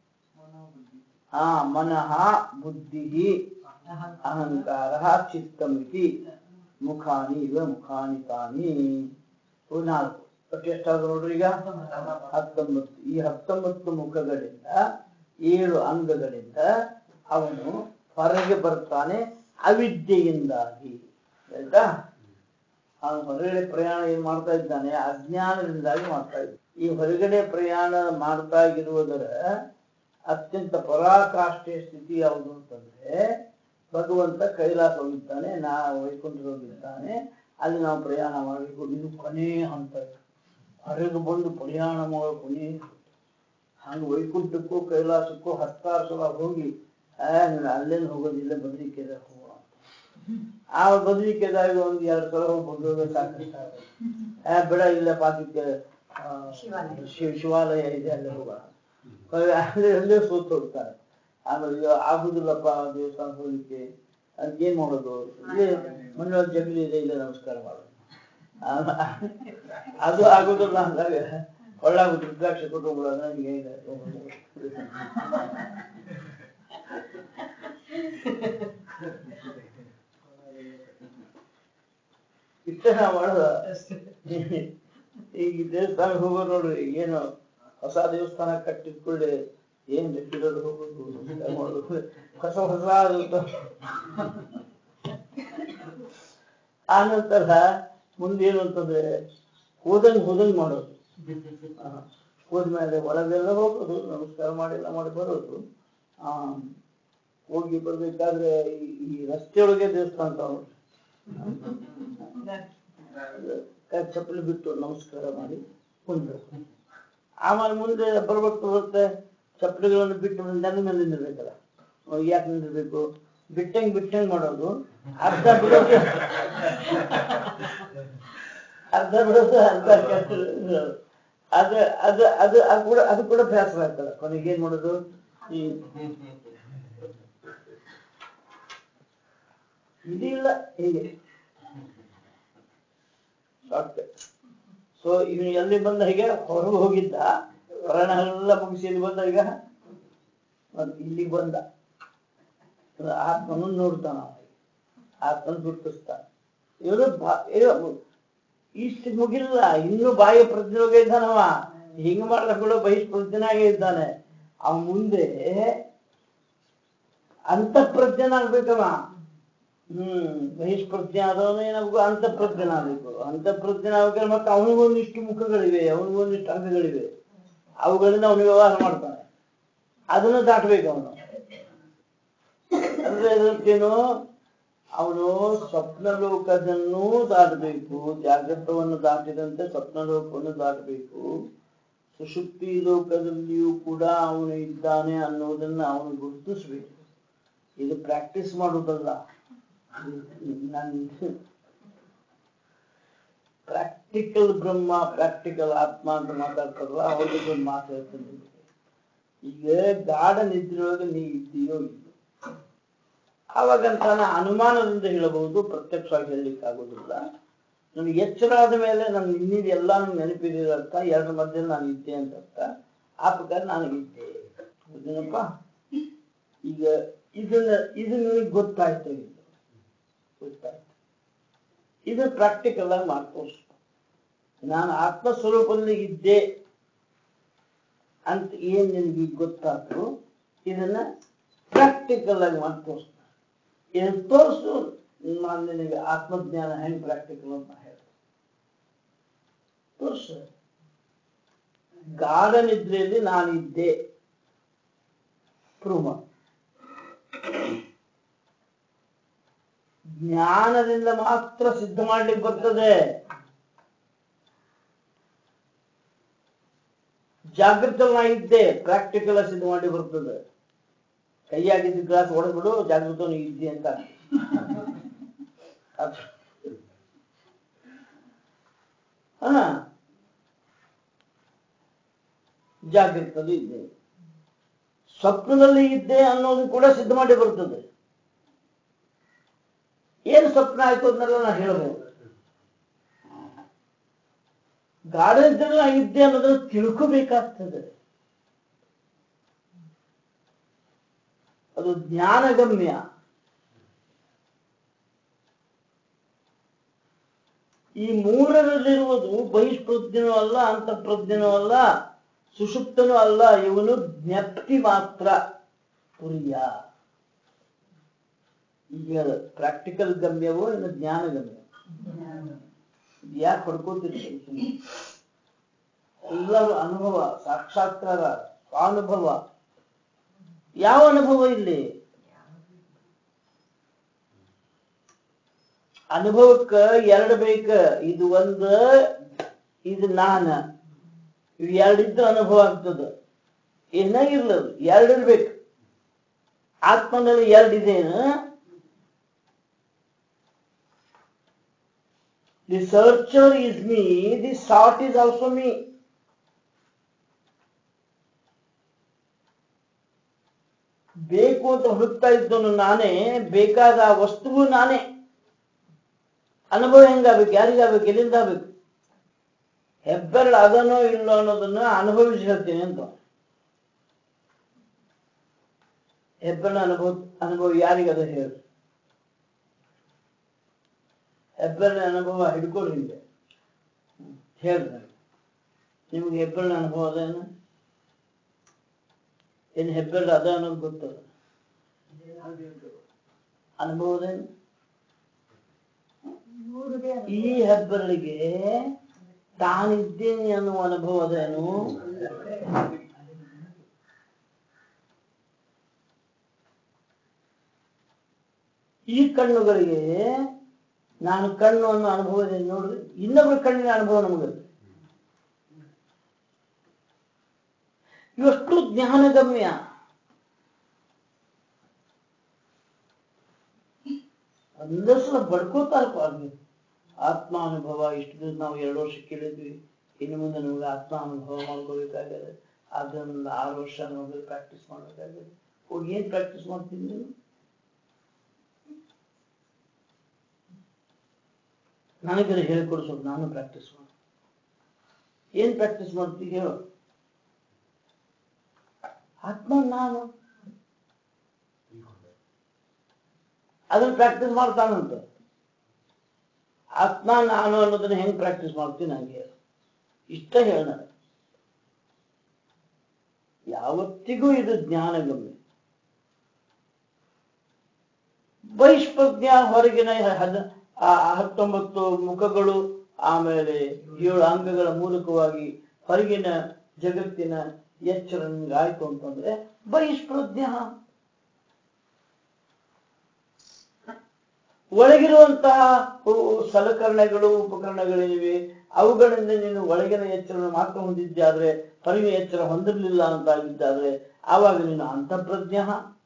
ಆ ಮನಃ ಬುದ್ಧಿ ಅಹಂಕಾರ ಚಿತ್ತಮಿತಿ ಮುಖಾನಿ ಇವ ಮುಖಾನಿ ತಾನಿ ಇವು ನಾಲ್ಕು ಒಟ್ಟು ಎಷ್ಟಾದ್ರು ನೋಡ್ರಿ ಈಗ ಹತ್ತೊಂಬತ್ತು ಈ ಹತ್ತೊಂಬತ್ತು ಮುಖಗಳಿಂದ ಏಳು ಅಂಗಗಳಿಂದ ಅವನು ಹೊರಗೆ ಬರ್ತಾನೆ ಅವಿದ್ಯೆಯಿಂದಾಗಿ ಆಯ್ತಾ ಅವನು ಹೊರಗಡೆ ಪ್ರಯಾಣ ಏನ್ ಮಾಡ್ತಾ ಇದ್ದಾನೆ ಅಜ್ಞಾನದಿಂದಾಗಿ ಮಾಡ್ತಾ ಇದ್ದಾನೆ ಈ ಹೊರಗಡೆ ಪ್ರಯಾಣ ಮಾಡ್ತಾ ಇರುವುದರ ಅತ್ಯಂತ ಪರಾಕಾಷ್ಠೆಯ ಸ್ಥಿತಿ ಯಾವುದು ಅಂತಂದ್ರೆ ಭಗವಂತ ಕೈಲಾಸ ಹೋಗಿದ್ದಾನೆ ನಾ ವೈಕುಂಠ ಹೋಗಿದ್ದಾನೆ ಅಲ್ಲಿ ನಾವು ಪ್ರಯಾಣ ಮಾಡಬೇಕು ಇದು ಕೊನೆ ಹಂತ ಹೊರಗೆ ಬಂದು ಪ್ರಯಾಣ ಮಾಡೋ ಕೊನೆ ಹಂಗೆ ವೈಕುಂಠಕ್ಕೂ ಕೈಲಾಸಕ್ಕೂ ಹತ್ತಾರು ಸಲ ಹೋಗಿ ಆ, ನೀನು ಅಲ್ಲೇನು ಹೋಗೋದಿಲ್ಲ ಬದ್ರಿ ಕೇದಾರ ಹೋಗೋ ಆ ಬದ್ರಿ ಕೇದಾರಿಗೆ ಒಂದು ಎರಡು ಸಲ ಹೋಗಿ ಬಂದೋಗ ಸಾಕಷ್ಟು ಆಗುತ್ತೆ. ಆ, ಬೇಡ ಇಲ್ಲ ಪಾಕಿಕ್ಕೆ ಶಿವ ಶಿವಾಲಯ ಇದೆ ಅಲ್ಲಿ ಹೋಗೋಣ ಅಲ್ಲಿ ಅಲ್ಲೇ ಸೋತು ಹೋಗ್ತಾರೆ ಆಮೇಲೆ ಇದು ಆಗುದಿಲ್ಲಪ್ಪ ದೇವಸ್ಥಾನ ಹೋಗ್ಲಿಕ್ಕೆ ಅದಕ್ಕೆ ಏನ್ ಮಾಡೋದು ಇಲ್ಲಿ ಮನೆ ಜಗಲಿ ಇದೆ ಇಲ್ಲ ನಮಸ್ಕಾರ ಮಾಡೋದು ಆಮ- ಅದು ಆಗುದಿಲ್ಲ ಅಂದಾಗ ಒಳ್ಳಾಗ ರುದ್ರಾಕ್ಷ ಕೊಟ್ಟು ಹೋಗ್ಬಿಡೋದು ನನಗೆ ಇದೆ. ಇಷ್ಟ ನಾವು ಮಾಡೋದ ಈಗ ದೇವಸ್ಥಾನಕ್ಕೆ ಹೋಗೋದು ನೋಡ್ರಿ ಏನು ಹೊಸ ದೇವಸ್ಥಾನ ಕಟ್ಟಿದ ಕೂಡಲೇ ಏನ್ ಬೇಕಿರೋದು ಹೋಗೋದು ನಮಸ್ಕಾರ ಮಾಡೋದು ಹೊಸ ಹೊಸ ಅದು ಆನಂತರ ಮುಂದೇನು ಅಂತಂದ್ರೆ ಹೋದಂಗ್ ಹೋದಂಗ್ ಮಾಡೋದು ಆ, ಹೋದ್ಮೇಲೆ ಒಳಗೆಲ್ಲ ಹೋಗೋದು ನಮಸ್ಕಾರ ಮಾಡಿಲ್ಲ ಮಾಡಿ ಬರೋದು ಆ ಹೋಗಿ ಬರ್ಬೇಕಾದ್ರೆ ಈ ಈ ರಸ್ತೆಯೊಳಗೆ ದೇವಸ್ಥಾನ ಅಂತ ನೋಡ್ರಿ ಕೈ ಚಪ್ಪಲಿ ಬಿಟ್ಟು ನಮಸ್ಕಾರ ಮಾಡಿ ಕುಂದ್ಬೇಕು ಆಮೇಲೆ ಮುಂದೆ ಬರ್ಬೇಕು ಬರುತ್ತೆ ಚಪ್ಪಲಿಗಳನ್ನು ಬಿಟ್ಟು ನೆಲ ಮೇಲೆ ನಿಂದಿರ್ಬೇಕಲ್ಲ ಅವಾಗ ಯಾಕೆ ನಿಂದಿರ್ಬೇಕು ಬಿಟ್ಟಂಗ್ ಬಿಟ್ಟಂಗ್ ಮಾಡೋದು ಅರ್ಧ ಬಿಡೋದು ಅರ್ಧ ಬಿಡೋದು ಅರ್ಧ ಕೆಲ್ಸ ಅದ ಅದ ಅದು ಅದು ಕೂಡ ಅದು ಕೂಡ ಬೇಸರ ಆಗ್ತದೆ ಕೊನೆಗೆ ಏನ್ ಮಾಡೋದು ಈ ಇದಿಲ್ಲ ಹೀಗೆ ಶಾರ್ಟ್ ಸೊ ಇವನು ಎಲ್ಲಿ ಬಂದ ಈಗ ಹೊರಗೆ ಹೋಗಿದ್ದ ಪ್ರಯಾಣ ಎಲ್ಲ ಮುಗಿಸಿ ಇಲ್ಲಿ ಬಂದ ಈಗ ಮತ್ತೆ ಇಲ್ಲಿಗೆ ಬಂದ ಆತ್ಮನನ್ನು ನೋಡ್ತಾನ ಅವ. ಆತ್ಮನ ಗುರುತಿಸ್ತಾನ ಇವರು ಇಷ್ಟು ಮುಗಿಲ್ಲ ಇನ್ನು ಬಾಹ್ಯ ಪ್ರಜ್ಞೆಗೆ ಇದ್ದಾನವ ಹಿಂಗ ಮಾಡ್ಲಕ್ ಕೂಡ ಬಹಿಷ್ ಪ್ರಜ್ಞನಾಗೇ ಇದ್ದಾನೆ ಅವ ಮುಂದೆ ಅಂತಃಪ್ರಜ್ಞನಾಗ್ಬೇಕವ ಹ್ಮ್ ಬಹಿಷ್ ಪ್ರಜ್ಞೆ ಆದವನು ಏನಾಗಬೇಕು ಅಂತಃಪ್ರಜ್ಞನಾಗಬೇಕು ಅಂತಃಪ್ರಜ್ಞನಾಗ್ಬೇಕಾದ್ರೆ ಮತ್ತೆ ಅವನಿಗೊಂದಿಷ್ಟು ಮುಖಗಳಿವೆ ಅವನಿಗೊಂದಿಷ್ಟು ಅಂಗಗಳಿವೆ ಅವುಗಳಿಂದ ಅವನು ವ್ಯವಹಾರ ಮಾಡ್ತಾನೆ ಅದನ್ನು ದಾಟಬೇಕು ಅವನು ಅಂದ್ರೆ ಅದಕ್ಕೇನು ಅವನು ಸ್ವಪ್ನ ಲೋಕದನ್ನೂ ದಾಟಬೇಕು ಜಾಗೃತವನ್ನು ದಾಟಿದಂತೆ ಸ್ವಪ್ನ ಲೋಕವನ್ನು ದಾಟಬೇಕು ಸುಷುಪ್ತಿ ಲೋಕದಲ್ಲಿಯೂ ಕೂಡ ಅವನು ಇದ್ದಾನೆ ಅನ್ನೋದನ್ನ ಅವನು ಗುರುತಿಸ್ಬೇಕು ಇದು ಪ್ರಾಕ್ಟೀಸ್ ಮಾಡುವುದಲ್ಲ ನನ್ನ ಪ್ರಾಕ್ಟಿಕಲ್ ಬ್ರಹ್ಮ ಪ್ರಾಕ್ಟಿಕಲ್ ಆತ್ಮ ಅಂತ ಮಾತಾಡ್ತಾರಲ್ಲ ಅವ್ರಿಗೆ ಒಂದು ಮಾತು ಹೇಳ್ತೀನಿ ನಿಮ್ಗೆ. ಈಗ ಗಾಢ ನಿದ್ರೆಯೊಳಗೆ ನೀ ಇದ್ದೀಯೋ ಇಲ್ಲೋ ಆವಾಗಂತ ನಾ ಅನುಮಾನದಿಂದ ಹೇಳಬಹುದು ಪ್ರತ್ಯಕ್ಷವಾಗಿ ಹೇಳಲಿಕ್ಕಾಗೋದಿಲ್ಲ ನನಗೆ ಎಚ್ಚರ ಆದ ಮೇಲೆ ನಾನು ಇನ್ನಿದ ಎಲ್ಲ ನೆನಪಿದೆ ಅರ್ಥ ಎರಡರ ಮಧ್ಯೆ ನಾನು ಇದ್ದೆ ಅಂತ ಅರ್ಥ ಆ ಪ್ರಕಾರ ನಾನು ಇದ್ದೆ ಹೌದೇನಪ್ಪ ಈಗ ಇದನ್ನ ಇದು ನಿನಗೆ ಗೊತ್ತಾಯ್ತು ಇಲ್ಲ ಗೊತ್ತಾಯ್ತು ಇದು ಪ್ರಾಕ್ಟಿಕಲ್ ಆಗಿ ಮಾಡ್ತೋರ್ಸು ನಾನು ಆತ್ಮ ಸ್ವರೂಪದಲ್ಲಿ ಇದ್ದೆ ಅಂತ ಏನ್ ನಿನಗೆ ಈಗ ಗೊತ್ತಾಯ್ತು ಇದನ್ನ ಪ್ರಾಕ್ಟಿಕಲ್ ಆಗಿ ಮಾಡಿ ತೋರಿಸ್ತಾರೆ ಇದನ್ನ ತೋರಿಸು ನಾನು ನಿನಗೆ ಆತ್ಮಜ್ಞಾನ ಹೆಂಗ್ ಪ್ರಾಕ್ಟಿಕಲ್ ಅಂತ ಹೇಳ್ತೀನಿ ತೋರಿಸು ಗಾಢ ನಿದ್ರೆಯಲ್ಲಿ ನಾನಿದ್ದೆ ಪ್ರೂವ್ ಮಾಡು. ಜ್ಞಾನದಿಂದ ಮಾತ್ರ ಸಿದ್ಧ ಮಾಡ್ಲಿಕ್ಕೆ ಬರ್ತದೆ ಜಾಗೃತ ನಾ ಇದ್ದೆ ಪ್ರಾಕ್ಟಿಕಲ್ ಸಿದ್ಧ ಮಾಡಿ ಬರ್ತದೆ ಕೈಯಾಗಿದ್ದ ಗ್ಲಾಸ್ ಹೊಡೆದ್ಬಿಡು ಜಾಗೃತ ನೀ ಇದ್ದೆ ಅಂತ ಅದು- ಹಾ ಜಾಗೃತದಲ್ಲಿ ಇದ್ದೆ ಸ್ವಪ್ನದಲ್ಲಿ ಇದ್ದೆ ಅನ್ನೋದು ಕೂಡ ಸಿದ್ಧ ಮಾಡಿ ಬರ್ತದೆ ಏನು ಸ್ವಪ್ನ ಆಯ್ತು ಅದನ್ನೆಲ್ಲ ನಾ ಹೇಳ್ಬೋದು ಗಾಢ ಇದ್ದರೆ ನಾ ಇದ್ದೆ ಅನ್ನೋದನ್ನ ತಿಳ್ಕೋಬೇಕಾಗ್ತದೆ ಅದು ಜ್ಞಾನಗಮ್ಯ ಈ ಮೂರರಲ್ಲಿರುವುದು ಬಹಿಷ್ಪ್ರಜ್ಞನೂ ಅಲ್ಲ ಅಂತಃಪ್ರಜ್ಞನೂ ಅಲ್ಲ ಸುಷುಪ್ತನೂ ಅಲ್ಲ ಇವನು ಜ್ಞಪ್ತಿ ಮಾತ್ರ ತುರಿಯ ಈಗ ಪ್ರಾಕ್ಟಿಕಲ್ ಗಮ್ಯವೋ ಇನ್ನು ಜ್ಞಾನ ಗಮ್ಯ ಯಾಕೆ ಹೊಡ್ಕೋತಿರ್ತೀವಿ ಸುಮ್ಮನೆ ಎಲ್ಲರೂ ಅನುಭವ ಸಾಕ್ಷಾತ್ಕಾರ ಸ್ವಾನುಭವ ಯಾವ ಅನುಭವ ಇಲ್ಲಿ ಅನುಭವಕ್ಕ ಎರಡು ಬೇಕ ಇದು ಒಂದು ಇದು ನಾನ ಇವು ಎರಡಿದ್ರೆ ಅನುಭವ ಆಗ್ತದ ಏನ ಇರ್ಲದು ಎರಡು ಇರ್ಬೇಕು ಆತ್ಮನಲ್ಲಿ ಎರಡಿದೇನು the searcher is me the sought is also me ಬೇಕು ಅಂತ ಹುಡುಕ್ತಾ ಇದ್ದವನು ನಾನೇ ಬೇಕಾದ ಆ ವಸ್ತುವು ನಾನೇ ಅನುಭವ ಹೆಂಗಾಗ್ಬೇಕು ಯಾರಿಗಾಗ್ಬೇಕು ಎಲ್ಲಿಂದ ಆಗ್ಬೇಕು ಹೆಬ್ಬೆರಳು ಅದನೋ ಇಲ್ಲೋ ಅನ್ನೋದನ್ನ ಅನುಭವಿಸಿ ಹೇಳ್ತೀನಿ ಅಂತ ಹೆಬ್ಬೆರಳು ಅನುಭವ ಅನುಭವ ಯಾರಿಗದ ಹೇಳಿ ಹೆಬ್ಬೆರಳಿನ ಅನುಭವ ಹಿಡ್ಕೊಳ್ಳಿ ಹಿಂಗೆ ಹೇಳ್ರಿ ನಿಮ್ಗೆ ಹೆಬ್ಬೆರಳಿನ ಅನುಭವ ಅದೇನು ಏನು ಹೆಬ್ಬೆರಳು ಅದ ಅನ್ನೋದು ಗೊತ್ತದ ಅನುಭವದೇನು ಮೂರುದೇ ಈ ಹೆಬ್ಬೆರಳಿಗೆ ತಾನಿದ್ದೇನೆ ಅನ್ನುವ ಅನುಭವ ಅದೇನು ಈ ಕಣ್ಣುಗಳಿಗೆ ನಾನು ಕಣ್ಣು ಅನ್ನೋ ಅನುಭವ ಇದೆ ನೋಡ್ರಿ ಇನ್ನೊಬ್ಬರ ಕಣ್ಣಿನ ಅನುಭವ ನಮಗದು ಇವಷ್ಟು ಜ್ಞಾನಗಮ್ಯ ಒಂದಷ್ಟು ಬಡ್ಕೋತಾರಪ್ಪ ಅಲ್ಲಿ ಆತ್ಮಾನುಭವ ಇಷ್ಟು ದಿವಸ ನಾವು ಎರಡು ವರ್ಷ ಕೇಳಿದ್ವಿ ಇನ್ನು ಮುಂದೆ ನಮಗೆ ಆತ್ಮಾನುಭವ ಮಾಡ್ಕೋಬೇಕಾಗಿದೆ ಅದನ್ನ ಆರು ವರ್ಷ ನಮಗೆ ಪ್ರಾಕ್ಟೀಸ್ ಮಾಡ್ಬೇಕಾಗಿದೆ ಹೋಗಿ ಏನ್ ಪ್ರಾಕ್ಟೀಸ್ ಮಾಡ್ತೀನಿ ನೀವು ನನಗೆಲ್ಲ ಹೇಳಿಕೊಡ್ಸೋದು ನಾನು ಪ್ರಾಕ್ಟೀಸ್ ಮಾಡಿ ಏನ್ ಪ್ರಾಕ್ಟೀಸ್ ಮಾಡ್ತೀವಿ ಹೇಳು ಆತ್ಮ ನಾನು ಅದನ್ನ ಪ್ರಾಕ್ಟೀಸ್ ಮಾಡ್ತಾನಂತೆ ಆತ್ಮ ನಾನು ಅನ್ನೋದನ್ನ ಹೆಂಗ್ ಪ್ರಾಕ್ಟೀಸ್ ಮಾಡ್ತೀನಿ ನಂಗೆ ಹೇಳು ಇಷ್ಟ ಹೇಳ ನನಗೆ ಯಾವತ್ತಿಗೂ ಇದು ಜ್ಞಾನಗಮ್ಯ ಬಹಿಷ್ಪ್ರಜ್ಞ ಹೊರಗಿನ ಹದ ಆ ಹತ್ತೊಂಬತ್ತು ಮುಖಗಳು ಆಮೇಲೆ ಏಳು ಅಂಗಗಳ ಮೂಲಕವಾಗಿ ಹೊರಗಿನ ಜಗತ್ತಿನ ಎಚ್ಚರ ನಿಮ್ಗೆ ಆಯ್ತು ಅಂತಂದ್ರೆ ಬಹಿಷ್ಪ್ರಜ್ಞ ಒಳಗಿರುವಂತಹ ಉ- ಸಲಕರಣೆಗಳು ಉಪಕರಣಗಳೇನಿವೆ ಅವುಗಳಿಂದ ನೀನು ಒಳಗಿನ ಎಚ್ಚರ ಮಾತ್ರ ಹೊಂದಿದ್ದಾದ್ರೆ ಹೊರಗಿನ ಎಚ್ಚರ ಹೊಂದಿರಲಿಲ್ಲ ಅಂತ ಆಗಿದ್ದಾದ್ರೆ ಆವಾಗ ನೀನು ಅಂತಃಪ್ರಜ್ಞ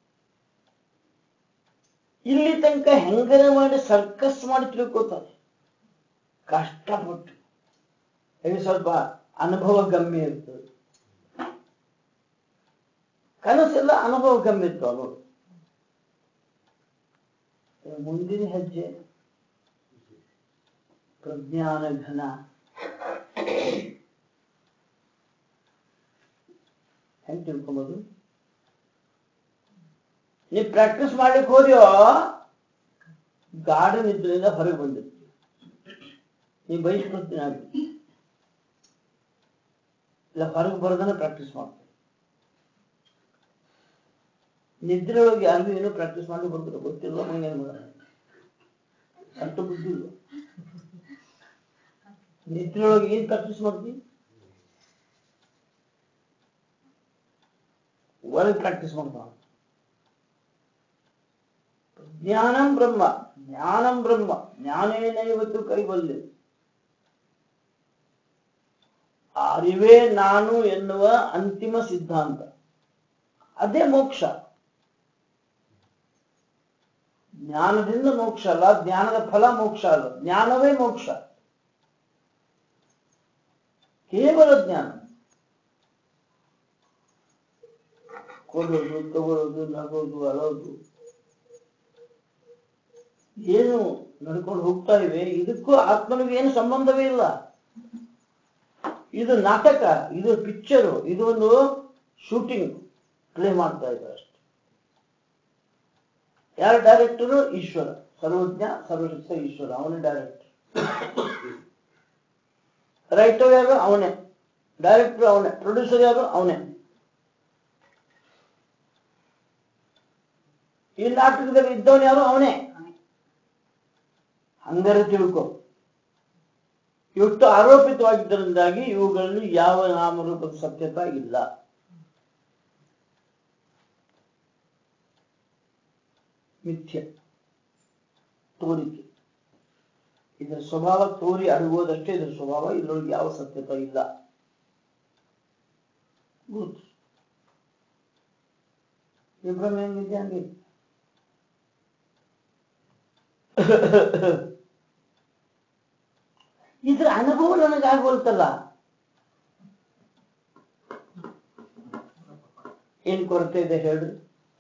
ಇಲ್ಲಿ ತನಕ ಹೆಂಗರ ಮಾಡಿ ಸರ್ಕಸ್ ಮಾಡಿ ತಿಳ್ಕೊತಾನೆ ಕಷ್ಟಪಟ್ಟು ಇದು ಸ್ವಲ್ಪ ಅನುಭವ ಗಮ್ಯ ಇರ್ತದೆ ಕನಸೆಲ್ಲ ಅನುಭವ ಗಮ್ಯ ಇತ್ತು ಅವರು ಮುಂದಿನ ಹೆಜ್ಜೆ ಪ್ರಜ್ಞಾನ ಘನ ಹೆಂಗ್ ತಿಳ್ಕೊಬೋದು ನೀ ಪ್ರಾಕ್ಟೀಸ್ ಮಾಡ್ಲಿಕ್ಕೆ ಹೋದ್ಯೋ ಗಾರ್ಡನ್ ಇದ್ರಿಂದ ಹೊರಗೆ ಬಂದಿರ್ತಿ ನೀ ಬಯಸ್ಕೊಡ್ತೀನಿ ಆಗಿ ಇಲ್ಲ ಹೊರಗೆ ಬರೋದನ್ನ ಪ್ರಾಕ್ಟೀಸ್ ಮಾಡ್ತೀನಿ ನಿದ್ರೆಯೊಳಗೆ ಯಾರಿಗೂ ಏನೋ ಪ್ರಾಕ್ಟೀಸ್ ಮಾಡಿ ಬರ್ತಾರೆ ಗೊತ್ತಿಲ್ಲ ಮಂಗೇನು ಮಗ ಅಂತ ಬುದ್ಧಿ ಇಲ್ಲ ನಿದ್ರೆಯೊಳಗೆ ಏನ್ ಪ್ರಾಕ್ಟೀಸ್ ಮಾಡ್ತಿ ಒಳಗೆ ಪ್ರಾಕ್ಟೀಸ್ ಮಾಡ್ತಾವ ಜ್ಞಾನಂ ಬ್ರಹ್ಮ ಜ್ಞಾನಂ ಬ್ರಹ್ಮ ಜ್ಞಾನೇನ ಇವತ್ತು ಕೈಬಲ್ಲೆ ಅರಿವೇ ನಾನು ಎನ್ನುವ ಅಂತಿಮ ಸಿದ್ಧಾಂತ ಅದೇ ಮೋಕ್ಷ ಜ್ಞಾನದಿಂದ ಮೋಕ್ಷ ಅಲ್ಲ ಜ್ಞಾನದ ಫಲ ಮೋಕ್ಷ ಅಲ್ಲ ಜ್ಞಾನವೇ ಮೋಕ್ಷ ಕೇವಲ ಜ್ಞಾನ ಕೊಡೋದು ತಗೊಳ್ಳೋದು ನಗೋದು ಅಳೋದು ಏನು ನಡ್ಕೊಂಡು ಹೋಗ್ತಾ ಇವೆ ಇದಕ್ಕೂ ಆತ್ಮನಿಗೆ ಏನು ಸಂಬಂಧವೇ ಇಲ್ಲ ಇದು ನಾಟಕ ಇದು ಪಿಕ್ಚರು ಇದು ಒಂದು ಶೂಟಿಂಗ್ ಪ್ಲೇ ಮಾಡ್ತಾ ಇದ್ದಾರೆ ಅಷ್ಟೆ ಯಾರು ಡೈರೆಕ್ಟರು ಈಶ್ವರ ಸರ್ವಜ್ಞ ಸರ್ವಶಕ್ತ ಈಶ್ವರ ಅವನೇ ಡೈರೆಕ್ಟರ್ ರೈಟರ್ ಯಾರು ಅವನೇ ಡೈರೆಕ್ಟರ್ ಅವನೇ ಪ್ರೊಡ್ಯೂಸರ್ ಯಾರು ಅವನೇ ಈ ನಾಟಕದಲ್ಲಿ ಇದ್ದವನು ಯಾರು ಅವನೇ ಹಂಗಾರೆ ತಿಳ್ಕೊ ಇವತ್ತು ಆರೋಪಿತವಾಗಿದ್ದರಿಂದಾಗಿ ಇವುಗಳಲ್ಲಿ ಯಾವ ನಾಮರೂಪದ ಸತ್ಯತ ಇಲ್ಲ ಮಿಥ್ಯ ತೋರಿಕೆ ಇದರ ಸ್ವಭಾವ ತೋರಿ ಅಡಗುವುದಷ್ಟೇ ಇದರ ಸ್ವಭಾವ ಇದರೊಳಗೆ ಯಾವ ಸತ್ಯತ ಇಲ್ಲ ಗುಡ್ ವಿಭ್ರಮ ಹೆಂಗಿದೆ ಹಂಗೆ ಇದ್ರ ಅನುಭವ ನನಗಾಗೋಲ್ತಲ್ಲ ಏನ್ ಕೊರತೆ ಇದೆ ಹೇಳ್ರಿ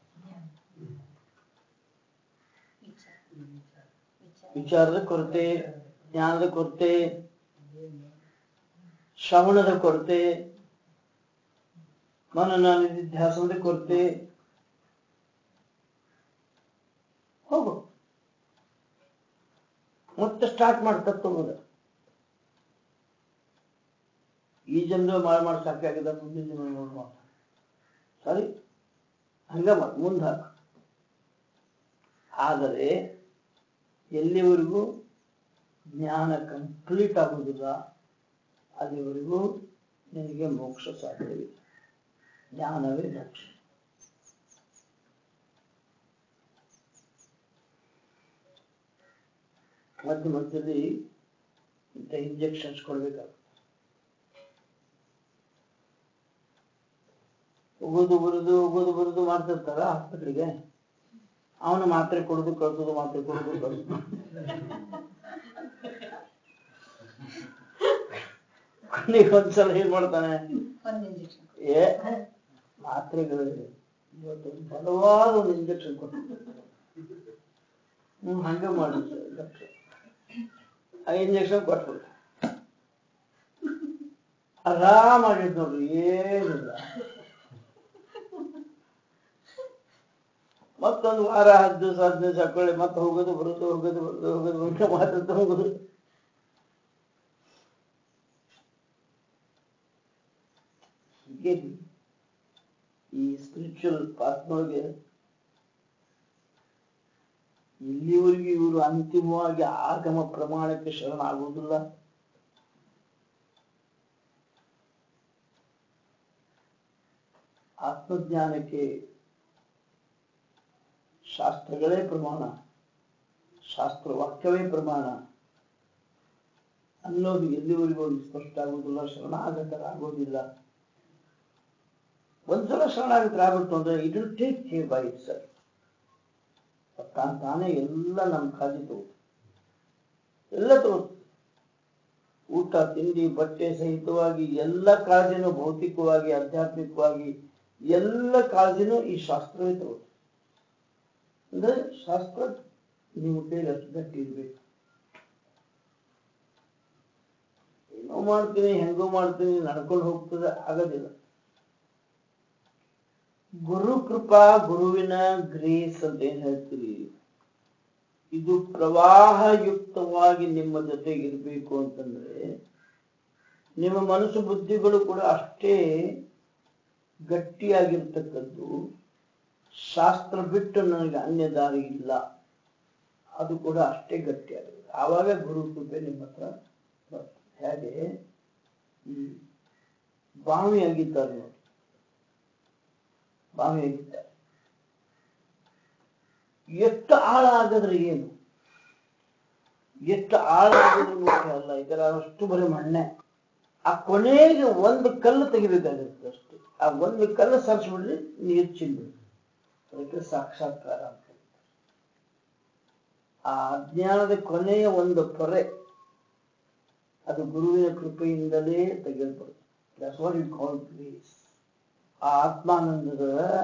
ವಿಚಾರದ ಕೊರತೆ ಜ್ಞಾನದ ಕೊರತೆ ಶ್ರವಣದ ಕೊರತೆ ಮನನ ನಿಧಿಧ್ಯಾಸನದ ಕೊರತೆ ಹೋಗು ಮತ್ತೆ ಸ್ಟಾರ್ಟ್ ಮಾಡಿ ತತ್ವಬೋಧ ಈ ಜನ್ಮ ಮಾಡಿ ಮಾಡಿ ಸಾಕಾಗಿದೆ ಮುಂದಿನ ಜನ್ಮ ನೋಡಿ ಮಾಡ ಸರಿ ಹಂಗ ಮಾಡು ಮುಂದೆ ಹಾಕು ಆದರೆ ಎಲ್ಲಿವರೆಗೂ ಜ್ಞಾನ ಕಂಪ್ಲೀಟ್ ಆಗುವುದಿಲ್ಲ ಅಲ್ಲಿವರೆಗೂ ನಿನಗೆ ಮೋಕ್ಷ ಸಾಧ್ಯವಿಲ್ಲ ಜ್ಞಾನವೇ ಮೋಕ್ಷ ಮಧ್ಯ ಮಧ್ಯದಲ್ಲಿ ಇಂಥ ಇಂಜೆಕ್ಷನ್ಸ್ ಕೊಡ್ಬೇಕಾಗುತ್ತೆ ಉಗುದು ಬರುದು ಉಗುದು ಬರುದು ಮಾಡ್ತಿರ್ತಾರ ಹಾಸ್ಪಿಟ್ಲಿಗೆ ಅವನು ಮಾತ್ರೆ ಕೊಡುದು ಕಳ್ಸೋದು ಮಾತ್ರೆ ಕೊಡುದು ಕಳ್ಸೋದು ಕೊನೆಗೆ ಒಂದ್ಸಲ ಏನ್ ಮಾಡ್ತಾನೆ ಒಂದು ಇಂಜೆಕ್ಷನ್ ಏ ಮಾತ್ರೆಗಳು ಇವತ್ತು ಬಲವಾದ ಒಂದು ಇಂಜೆಕ್ಷನ್ ಕೊಟ್ಟು ಹ್ಮ್ ಹಂಗೆ ಮಾಡಿ ಡಾಕ್ಟರ್ ಆ ಇಂಜೆಕ್ಷನ್ ಕೊಟ್ಬಿಟ್ಟು ಆರಾಮಾಗಿದ್ ನೋಡ್ರಿ ಏನಿಲ್ಲ ಮತ್ತೊಂದು ವಾರ ಹತ್ತು ದಿವಸ ಹದಿನೈದು ದಿವಸ ಹಾಕೊಳ್ಳಿ ಮತ್ತೆ ಹೋಗೋದು ಬರೋದು ಹೋಗೋದು ಬರೋದು ಹೋಗೋದು ಅಂತ ಮಾತಾಡ್ತಾ ಹೋಗೋದು ಹೀಗೆ ಈ ಸ್ಪಿರಿಚುವಲ್ ಪಾತ್ನೊಳಗೆ ಇಲ್ಲಿವರೆಗೂ ಇವರು ಅಂತಿಮವಾಗಿ ಆಗಮ ಪ್ರಮಾಣಕ್ಕೆ ಶರಣಾಗುವುದಿಲ್ಲ ಆತ್ಮಜ್ಞಾನಕ್ಕೆ ಶಾಸ್ತ್ರಗಳೇ ಪ್ರಮಾಣ ಶಾಸ್ತ್ರ ವಾಕ್ಯವೇ ಪ್ರಮಾಣ ಅನ್ನೋದು ಎಲ್ಲಿವರೆಗೂ ಅವ್ರಿಗೆ ಸ್ಪಷ್ಟ ಆಗುವುದಿಲ್ಲ ಶರಣಾಗತರಾಗೋದಿಲ್ಲ ಒಂದ್ಸಲ ಶರಣಾಗತರಾಗ್ಬಿಟ್ಟು ಅಂದ್ರೆ it will take care by itself ತಾನ್ ತಾನೇ ಎಲ್ಲ ನಮ್ಮ ಕಾಳಜಿ ತಗೋತು ಎಲ್ಲ ತಗೋತು ಊಟ ತಿಂಡಿ ಬಟ್ಟೆ ಸಹಿತವಾಗಿ ಎಲ್ಲ ಕಾಳಜಿನೂ ಭೌತಿಕವಾಗಿ ಆಧ್ಯಾತ್ಮಿಕವಾಗಿ ಎಲ್ಲ ಕಾಳಜಿನೂ ಈ ಶಾಸ್ತ್ರವೇ ತಗೋತು ಅಂದ್ರೆ ಶಾಸ್ತ್ರ ನಿಮ್ಮ ಕೈಲಿ ಅಷ್ಟು ಗಟ್ಟಿ ಇರ್ಬೇಕು ಏನೋ ಮಾಡ್ತೀನಿ ಹೆಂಗೋ ಮಾಡ್ತೀನಿ ನಡ್ಕೊಂಡು ಹೋಗ್ತದೆ ಆಗೋದಿಲ್ಲ ಗುರು ಕೃಪಾ ಗುರುವಿನ ಗ್ರೇಸ್ ಅಂತ ಏನ್ ಹೇಳ್ತೀರಿ ಇದು ಪ್ರವಾಹಯುಕ್ತವಾಗಿ ನಿಮ್ಮ ಜೊತೆಗೆ ಇರಬೇಕು ಅಂತಂದ್ರೆ ನಿಮ್ಮ ಮನಸ್ಸು ಬುದ್ಧಿಗಳು ಕೂಡ ಅಷ್ಟೇ ಗಟ್ಟಿಯಾಗಿರ್ತಕ್ಕದ್ದು ಶಾಸ್ತ್ರ ಬಿಟ್ಟು ನನಗೆ ಅನ್ಯ ದಾರಿ ಇಲ್ಲ ಅದು ಕೂಡ ಅಷ್ಟೇ ಗಟ್ಟಿಯಾಗುತ್ತೆ ಆವಾಗ ಗುರು ಕೃಪೆ ನಿಮ್ಮ ಹತ್ರ ಬರ್ತದೆ ಹೇಗೆ ಈ ಬಾವಿಯಾಗಿದ್ದಾರೆ ನೋಡಿ ಬಾವಿಯಾಗಿದ್ದಾರೆ ಎಷ್ಟು ಆಳ ಆಗದ್ರೆ ಏನು ಎಷ್ಟು ಆಳ ಆಗಿದ್ರು ಮುಖ್ಯ ಅಲ್ಲ ಇದರ ಅಷ್ಟು ಬರೀ ಮಣ್ಣೆ ಆ ಕೊನೆಗೆ ಒಂದು ಕಲ್ಲು ತೆಗಿಬೇಕಾಗುತ್ತೆ ಅಷ್ಟೇ ಆ ಒಂದು ಕಲ್ಲು ಸರಿಸ್ಬಿಡ್ರಿ ನೀರು ಚಿಲ್ಬಿಡ್ರಿ ಅದಕ್ಕೆ ಸಾಕ್ಷಾತ್ಕಾರ ಅಂತ ಹೇಳ್ತಾರೆ. ಆ ಅಜ್ಞಾನದ ಕೊನೆಯ ಒಂದು ಪೊರೆ ಅದು ಗುರುವಿನ ಕೃಪೆಯಿಂದಲೇ ತೆಗೆಯಲ್ಪಡುತ್ತೆ that's what you call grace ಆ ಆತ್ಮಾನಂದದ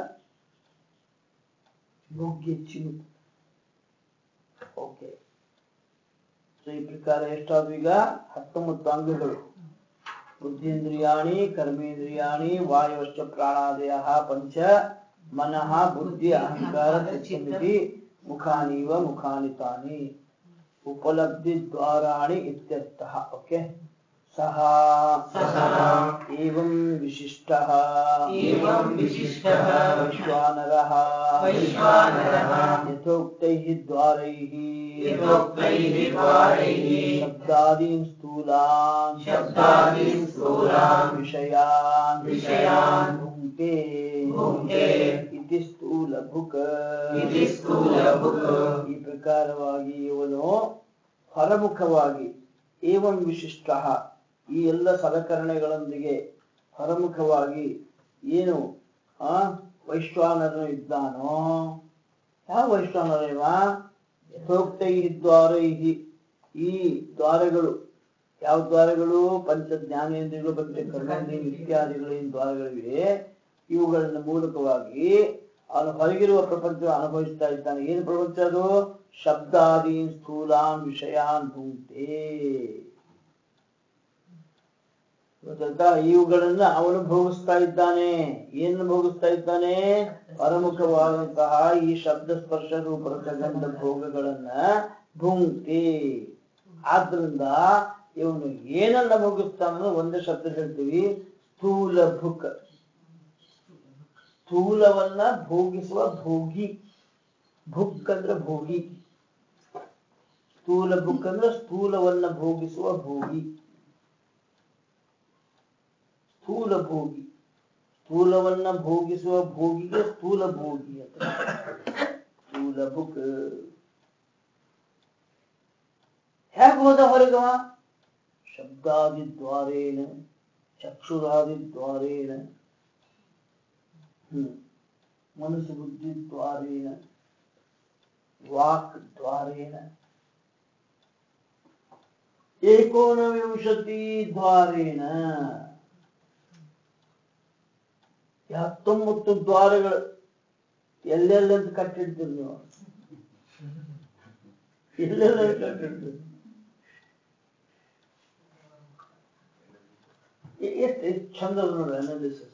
ಯೋಗ್ಯ ಚಿಂತೆ ಓಕೆ ಸೊ ಈ ಪ್ರಕಾರ ಎಷ್ಟಾದ್ವು ಈಗ ಹತ್ತೊಂಬತ್ತು ಅಂಗಗಳು ಬುದ್ಧೇಂದ್ರಿಯಾಣಿ ಕರ್ಮೇಂದ್ರಿಯಾಣಿ ವಾಯುಶ್ಚ ಪ್ರಾಣಾದಯ ಪಂಚ ಮನಃ ಬುದ್ಧಿ ಅಹಂಕಾರ ಚಿತ್ತಮಿತಿ ಮುಖಾನೀವ ಮುಖಾನಿ ತಾನಿ ಉಪಲಬ್ಧಿ ದ್ವಾರಾಣಿ ಇತ್ಯರ್ಥಃ ಓಕೆ ಸಹ ಸಹ ಏವಂ ವಿಶಿಷ್ಟಃ ಏವಂ ವಿಶಿಷ್ಟಃ ವೈಶ್ವಾನರಃ ವೈಶ್ವಾನರಃ ಯಥೋಕ್ತೈಃ ದ್ವಾರೈಃ ಯಥೋಕ್ತೈಃ ದ್ವಾರೈಃ ಶಬ್ದಾದೀನ್ ಸ್ಥೂಲಾನ್ ಶಬ್ದಾದೀನ್ ಸ್ಥೂಲಾನ್ ವಿಷಯಾನ್ ವಿಷಯಾನ್ ಭುಂಕ್ತೆ ಭುಂಕ್ತೆ ಇತಿ ಸ್ಥೂಲಭುಕ್ ಇತಿ ಸ್ಥೂಲಭುಕ್ ಈ ಪ್ರಕಾರವಾಗಿ ಇವನು ಹೊರಮುಖವಾಗಿ ಏವಂ ವಿಶಿಷ್ಟ ಈ ಎಲ್ಲ ಸಲಕರಣೆಗಳೊಂದಿಗೆ ಹೊರಮುಖವಾಗಿ ಏನು ಆ ವೈಶ್ವಾನರನು ಇದ್ದಾನೋ ಯಾವ ವೈಶ್ವಾನರೇವ ಯಥೋಕ್ತೈ ದ್ವಾರೈ ಈ ದ್ವಾರಗಳು ಯಾವ ದ್ವಾರಗಳು ಪಂಚ ಜ್ಞಾನೇಂದ್ರಿಯಗಳು ಮತ್ತೆ ಕರ್ಮೇಂದ್ರಿಯ ಇತ್ಯಾದಿಗಳು ಏನು ದ್ವಾರಗಳಿವೆ ಇವುಗಳ ಮೂಲಕವಾಗಿ ಅವನು ಹೊರಗಿರುವ ಪ್ರಪಂಚ ಅನುಭವಿಸ್ತಾ ಇದ್ದಾನೆ ಏನು ಪ್ರಪಂಚ ಅದು ಶಬ್ದಾದೀನ್ ಸ್ಥೂಲಾನ್ ವಿಷಯಾನ್ ಭುಂಕ್ತೆ ಗೊತ್ತಾಯ್ತಾ ಇವುಗಳನ್ನ ಅವನು ಭೋಗಿಸ್ತಾ ಇದ್ದಾನೆ ಏನು ಭೋಗಿಸ್ತಾ ಇದ್ದಾನೆ ಪರಮುಖವಾದಂತಹ ಈ ಶಬ್ದ ಸ್ಪರ್ಶ ರೂಪ ರಸಗಂಧ ಭೋಗಗಳನ್ನ ಭುಂಕ್ತಿ ಆದ್ರಿಂದ ಇವನು ಏನನ್ನ ಭೋಗಿಸ್ತಾನೋ ಒಂದೇ ಶಬ್ದ ಹೇಳ್ತೀವಿ ಸ್ಥೂಲ ಭುಕ್ ಸ್ಥೂಲವನ್ನ ಭೋಗಿಸುವ ಭೋಗಿ ಭುಕ್ ಅಂದ್ರೆ ಭೋಗಿ ಸ್ಥೂಲ ಭುಕ್ ಅಂದ್ರೆ ಸ್ಥೂಲವನ್ನ ಭೋಗಿಸುವ ಭೋಗಿ ಸ್ಥೂಲ ಭೋಗಿ ಸ್ಥೂಲವನ್ನ ಭೋಗಿಸುವ ಭೋಗಿಗೆ ಸ್ಥೂಲ ಭೋಗಿ ಅಂತ ಸ್ಥೂಲ ಭುಕ್ ಹೇಗೆ ಹೋದ ಹೊರಗವ ಶಬ್ದಾದಿದ್ವಾರೇನ ಚಕ್ಷುರಾದಿದ್ವಾರೇನ ಹ್ಮ್ ಮನಸ್ಸು ಬುದ್ಧಿ ದ್ವಾರೇನ ವಾಕ್ ದ್ವಾರೇನ ಏಕೋನವಿಂಶತಿ ದ್ವಾರೇನ ಹತ್ತೊಂಬತ್ತು ದ್ವಾರಗಳು ಎಲ್ಲೆಲ್ಲಂತ ಕಟ್ಟಿಡ್ತೀರಿ ನೀವು ಎಲ್ಲೆಲ್ಲ ಕಟ್ಟಿಡ್ತೀರಿ ಎಷ್ಟು ಎಷ್ಟು ಚಂದ ಅದ ನೋಡಿ ಅನಾಲಿಸಿಸ್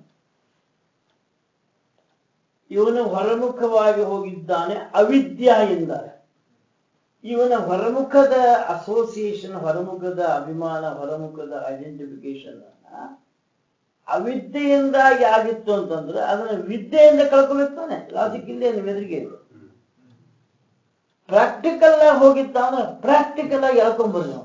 ಇವನು ಹೊರಮುಖವಾಗಿ ಹೋಗಿದ್ದಾನೆ ಅವಿದ್ಯಾ ಎಂದರೆ ಇವನ ಹೊರಮುಖದ ಅಸೋಸಿಯೇಷನ್ ಹೊರಮುಖದ ಅಭಿಮಾನ ಹೊರಮುಖದ ಐಡೆಂಟಿಫಿಕೇಶನ್ ಅವಿದ್ಯೆಯಿಂದಾಗಿ ಆಗಿತ್ತು ಅಂತಂದ್ರೆ ಅದನ್ನ ವಿದ್ಯೆಯಿಂದ ಕಳ್ಕೊಬೇಕು ತಾನೆ ಲಾಜಿಕ್ ಇಲ್ಲೇ ಎದುರಿಗೆ ಇದೆ ಪ್ರಾಕ್ಟಿಕಲ್ ಆಗಿ ಹೋಗಿದ್ದ ಅಂದ್ರೆ ಪ್ರಾಕ್ಟಿಕಲ್ ಆಗಿ ಎಳ್ಕೊಂಬರ್ರಿ ನಾವು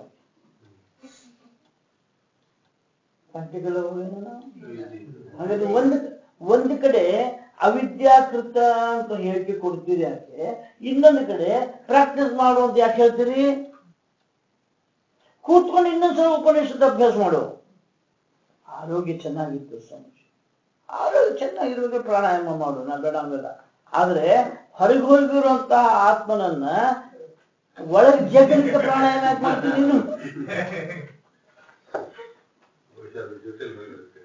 ಪ್ರಾಕ್ಟಿಕಲ್ ಆಗಿ ಹೋಗೋಣ ನಾವು ಹಾಗಾದ್ರೆ ಒಂದು ಒಂದು ಕಡೆ ಅವಿದ್ಯಾಕೃತ ಅಂತ ಹೇಳಿಕೆ ಕೊಡ್ತೀರಿ ಯಾಕೆ ಇನ್ನೊಂದು ಕಡೆ ಪ್ರಾಕ್ಟೀಸ್ ಮಾಡು ಅಂತ ಯಾಕೆ ಹೇಳ್ತೀರಿ ಕೂತ್ಕೊಂಡು ಇನ್ನೊಂದ್ಸಲ ಉಪನಿಷತ್ ಅಭ್ಯಾಸ ಮಾಡು ಆರೋಗ್ಯ ಚೆನ್ನಾಗಿತ್ತು ಸಮಸ್ಯೆ ಆರೋಗ್ಯ ಚೆನ್ನಾಗಿರುವಾಗ ಪ್ರಾಣಾಯಾಮ ಮಾಡು ನಾ ಬೇಡ ಬೇಡ ಆದ್ರೆ ಹೊರಗೆ ಹೋಗಿರುವಂತಹ ಆತ್ಮನನ್ನ ಒಳಗೆ ಜಗಲಿಕ್ಕೆ ಪ್ರಾಣಾಯಾಮ ಯಾಕೆ ಮಾಡ್ತೀನಿ ನೀನು ಬಹುಶಃ ಅದ್ರ ಜೊತೆಲಿ ಹೋಗಿರುತ್ತೆ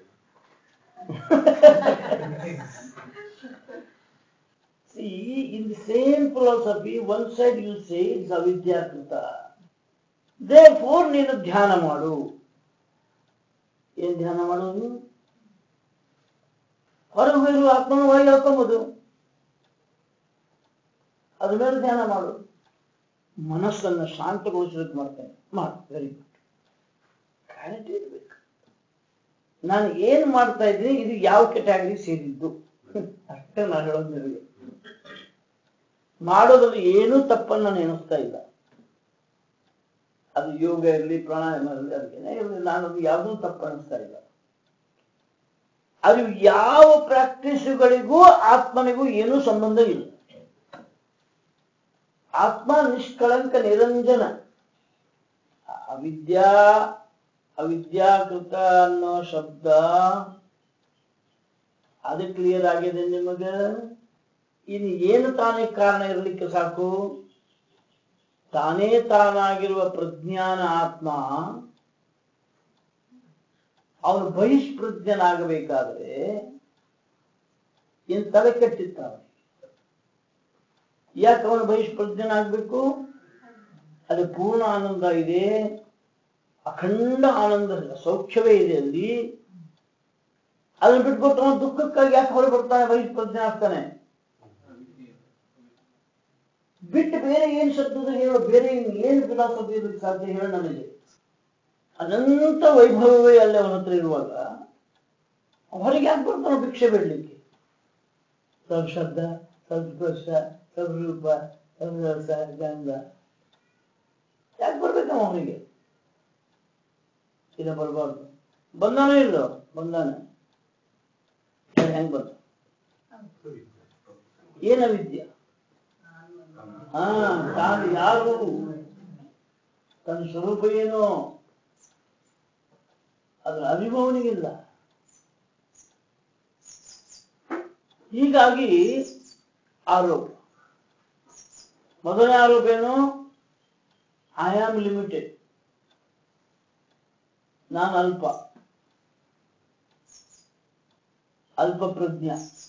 See, in the same philosophy, one side you say it's avidyakrita. Therefore, ನೀನು ಧ್ಯಾನ ಮಾಡು ಏನ್ ಧ್ಯಾನ ಮಾಡೋದು ಹೊರಗೆ ಹೋಗಿರುವ ಆತ್ಮನ ಒಳಗೆ ಹೇಳ್ಕೊಂಬೋದು ಅದ್ರ ಮೇಲೆ ಧ್ಯಾನ ಮಾಡು ಮನಸ್ಸನ್ನು ಶಾಂತಗೊಳಿಸೋದಕ್ಕೆ ಮಾಡ್ತೇನೆ ಮಾಡು ವೆರಿ ಗುಡ್ ಕ್ಲಾರಿಟಿ ಇರ್ಬೇಕು ನಾನು ಏನ್ ಮಾಡ್ತಾ ಇದ್ದೀನಿ ಇದು ಯಾವ ಕೆಟಗರಿ ಸೇರಿದ್ದು ಅಷ್ಟೇ ನಾನು ಹೇಳೋದು ನಿಮಗೆ ಮಾಡೋದ್ರಲ್ಲಿ ಏನೂ ತಪ್ಪನ್ನು ನಾನು ಎಣಿಸ್ತಾ ಇಲ್ಲ ಅದು ಯೋಗ ಇರಲಿ ಪ್ರಾಣಾಯಾಮ ಇರಲಿ ಅದಕ್ಕೇನೆ ಇರಲಿ ನಾನು ಅದು ಯಾವುದೂ ತಪ್ಪು ಅನಿಸ್ತಾ ಇಲ್ಲ ಅದು ಯಾವ ಪ್ರಾಕ್ಟೀಸುಗಳಿಗೂ ಆತ್ಮನಿಗೂ ಏನೂ ಸಂಬಂಧ ಇಲ್ಲ ಆತ್ಮ ನಿಷ್ಕಳಂಕ ನಿರಂಜನ ಅವಿದ್ಯಾ ಅವಿದ್ಯಾಕೃತ ಅನ್ನೋ ಶಬ್ದ ಅದು ಕ್ಲಿಯರ್ ಆಗಿದೆ ನಿಮಗ ಇನ್ನು ಏನು ತಾನೇ ಕಾರಣ ಇರಲಿಕ್ಕೆ ಸಾಕು ತಾನೇ ತಾನಾಗಿರುವ ಪ್ರಜ್ಞಾನ ಆತ್ಮ ಅವನು ಬಹಿಷ್ಪ್ರಜ್ಞನಾಗಬೇಕಾದ್ರೆ ಏನ್ ತಲೆ ಕೆಟ್ಟಿತ್ತ ಅವನಿಗೆ ಯಾಕೆ ಅವನು ಬಹಿಷ್ಪ್ರಜ್ಞನಾಗಬೇಕು ಅಲ್ಲಿ ಪೂರ್ಣ ಆನಂದ ಇದೆ ಅಖಂಡ ಆನಂದ ಸೌಖ್ಯವೇ ಇದೆ ಅಲ್ಲಿ ಅದನ್ನ ಬಿಟ್ಕೊಟ್ಟು ಅವನು ದುಃಖಕ್ಕಾಗಿ ಯಾಕೆ ಹೊರ ಬರ್ತಾನೆ ಬಹಿಷ್ಪ್ರಜ್ಞೆ ಆಗ್ತಾನೆ ಬಿಟ್ಟು ಬೇರೆ ಏನ್ ಶಬ್ದದ ಹೇಳೋ ಬೇರೆ ಇನ್ ಏನ್ ಫಿಲಾಸಫಿ ಇರಲಿಕ್ಕೆ ಸಾಧ್ಯ ಹೇಳ ನನಗೆ ಅನಂತ ವೈಭವವೇ ಅಲ್ಲಿ ಅವನ ಹತ್ರ ಇರುವಾಗ ಹೊರಗೆ ಯಾಕೆ ಬರ್ತಾನೆ ಭಿಕ್ಷೆ ಬಿಡ್ಲಿಕ್ಕೆ ಸ್ವಲ್ಪ ಶಬ್ದ ಸ್ವಲ್ಪ ಸ್ಪರ್ಶ ಸ್ವಲ್ಪ ರೂಪ ಸ್ವಲ್ಪ ರಸ ಗಂಧ ಯಾಕೆ ಬರ್ಬೇಕಮ್ಮ ಅವನಿಗೆ ಇದು ಬರಬಾರ್ದು ಬಂದಾನೆ ಇಲ್ಲೋ ಬಂದಾನೆ ಹೆಂಗ್ ಬಂದ ಏನ ವಿದ್ಯೆ ಹಾ ತಾನು ಯಾರು ತನ್ನ ಸ್ವರೂಪ ಏನು ಅದರ ಅರಿವವನಿಗಿಲ್ಲ ಹೀಗಾಗಿ ಆರೋಪ ಮೊದಲನೇ ಆರೋಪ ಏನು ಐ ಆಮ್ ಲಿಮಿಟೆಡ್ ನಾನು ಅಲ್ಪ ಅಲ್ಪ ಪ್ರಜ್ಞ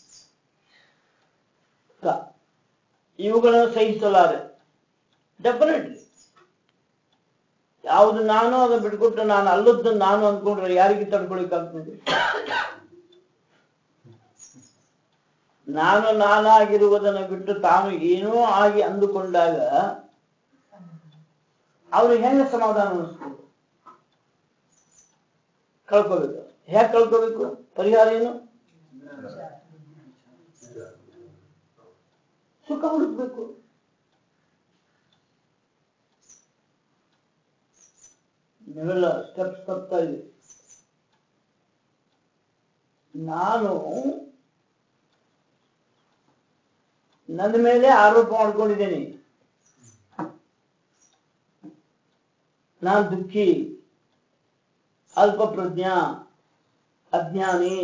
ಕ ಇವುಗಳನ್ನು ಸಹಿಸಲಾರೆ ಡೆಫಿನೆಟ್ಲಿ ಯಾವುದು ನಾನು ಅದನ್ನು ಬಿಟ್ಕೊಟ್ಟು ನಾನು ಅಲ್ಲದ್ದು ನಾನು ಅಂದ್ಕೊಂಡ್ರೆ ಯಾರಿಗೆ ತಡ್ಕೊಳಿಕ್ಕಾಗ್ತದೆ ನಾನು ನಾನಾಗಿರುವುದನ್ನು ಬಿಟ್ಟು ತಾನು ಏನೋ ಆಗಿ ಅಂದುಕೊಂಡಾಗ ಅವನು ಹೆಂಗ ಸಮಾಧಾನ ಅನಿಸ್ಬೋದು ಕಳ್ಕೋಬೇಕು ಹೇಗೆ ಕಳ್ಕೋಬೇಕು ಪರಿಹಾರ ಏನು ಸುಖ ಹುಡುಕ್ಬೇಕು ನೀವೆಲ್ಲ ಸ್ಟೆಪ್ಸ್ ತಪ್ತಾ ಇದೆ ನಾನು ನನ್ನ ಮೇಲೆ ಆರೋಪ ಮಾಡ್ಕೊಂಡಿದ್ದೇನೆ ನಾನು ದುಃಖಿ ಅಲ್ಪ ಪ್ರಜ್ಞಾ ಅಜ್ಞಾನಿ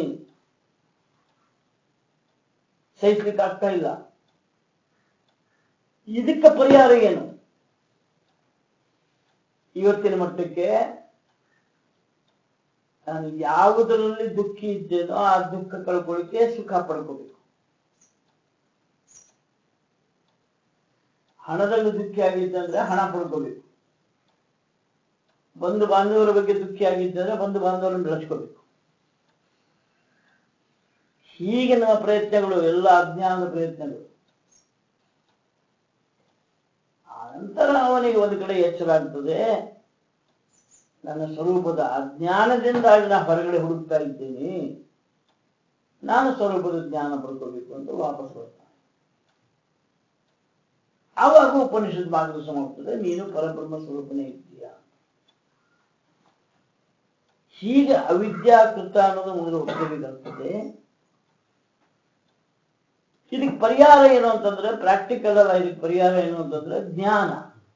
ಸಹಿಸ್ಲಿಕ್ಕೆ ಆಗ್ತಾ ಇಲ್ಲ ಇದಕ್ಕೆ ಪರಿಹಾರ ಏನು ಇವತ್ತಿನ ಮಟ್ಟಕ್ಕೆ ನಾನು ಯಾವುದರಲ್ಲಿ ದುಃಖಿ ಇದ್ದೇನೋ ಆ ದುಃಖ ಕಳ್ಕೊಳ್ಳಿಕ್ಕೆ ಸುಖ ಪಡ್ಕೋಬೇಕು ಹಣದಲ್ಲಿ ದುಃಖಿ ಆಗಿದ್ದೆ ಅಂದ್ರೆ ಹಣ ಪಡ್ಕೋಬೇಕು ಬಂಧು ಬಾಂಧವರ ಬಗ್ಗೆ ದುಃಖಿಯಾಗಿದ್ದರೆ ಬಂಧು ಬಾಂಧವರನ್ನು ಬೆಳೆಸ್ಕೋಬೇಕು ಹೀಗೆ ನಮ್ಮ ಪ್ರಯತ್ನಗಳು ಎಲ್ಲ ಅಜ್ಞಾನದ ಪ್ರಯತ್ನಗಳು ಆನಂತರ ಅವನಿಗೆ ಒಂದು ಕಡೆ ಎಚ್ಚರ ಆಗ್ತದೆ ನನ್ನ ಸ್ವರೂಪದ ಅಜ್ಞಾನದಿಂದಾಗಿ ನಾ ಹೊರಗಡೆ ಹುಡುಕ್ತಾ ಇದ್ದೀನಿ ನಾನು ಸ್ವರೂಪದ ಜ್ಞಾನ ಪಡ್ಕೋಬೇಕು ಅಂತ ವಾಪಸ್ ಬರ್ತಾನೆ ಆವಾಗ ಉಪನಿಷತ್ ಮಾರ್ಗದರ್ಶನ ಮಾಡ್ತದೆ ನೀನು ಪರಬ್ರಹ್ಮ ಸ್ವರೂಪನೇ ಇದ್ದೀಯ ಹೀಗೆ ಅವಿದ್ಯಾಕೃತ ಅನ್ನೋದು ಮುಂದೆ ಒಪ್ಪಬೇಕಾಗ್ತದೆ ಇದಕ್ಕೆ ಪರಿಹಾರ ಏನು ಅಂತಂದ್ರೆ ಪ್ರಾಕ್ಟಿಕಲ್ ಅಲ್ಲ ಇದಕ್ಕೆ ಪರಿಹಾರ ಏನು ಅಂತಂದ್ರೆ ಜ್ಞಾನ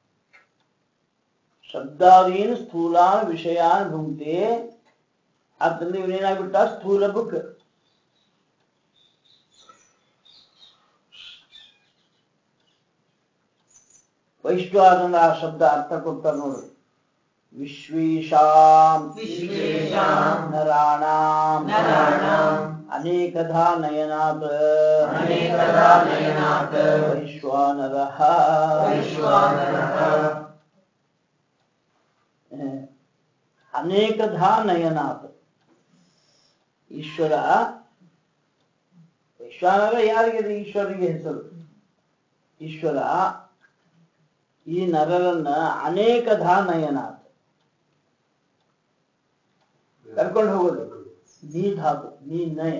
ಶಬ್ದಾದೀನ್ ಸ್ಥೂಲಾನ್ ವಿಷಯಾನ್ ಭುಂಕ್ತೆ ಅದರಿಂದ ಇವನೇನಾಗ್ಬಿಟ್ಟ ಸ್ಥೂಲ ಬುಕ್ ವೈಶ್ವಾನಂದ ಆ ಶಬ್ದ ಅರ್ಥ ಕೊಡ್ತಾರೆ ನೋಡ್ರಿ ವಿಶ್ವೇಶಾಂ ವಿಶ್ವೇಶಾಂ ನರಾಣಾಂ ನರಾಣಾಂ ಅನೇಕಧಾ ನಯನಾತ್ ಅನೇಕಧಾ ನಯನಾತ್ ವೈಶ್ವಾನರಃ ವೈಶ್ವಾನರಃ ಹ. ಅನೇಕಧಾ ನಯನಾತ್ ಈಶ್ವರ ವೈಶ್ವಾನರ ಯಾರಿಗೆ ಈಶ್ವರಿಗೆ ಹೆಸರು ಈಶ್ವರ ಈ ನರರನ್ನ ಅನೇಕಧಾ ನಯನಾತ್ ಕರ್ಕೊಂಡು ಹೋಗೋದು ನೀ ಧಾತು ನೀ ನಯ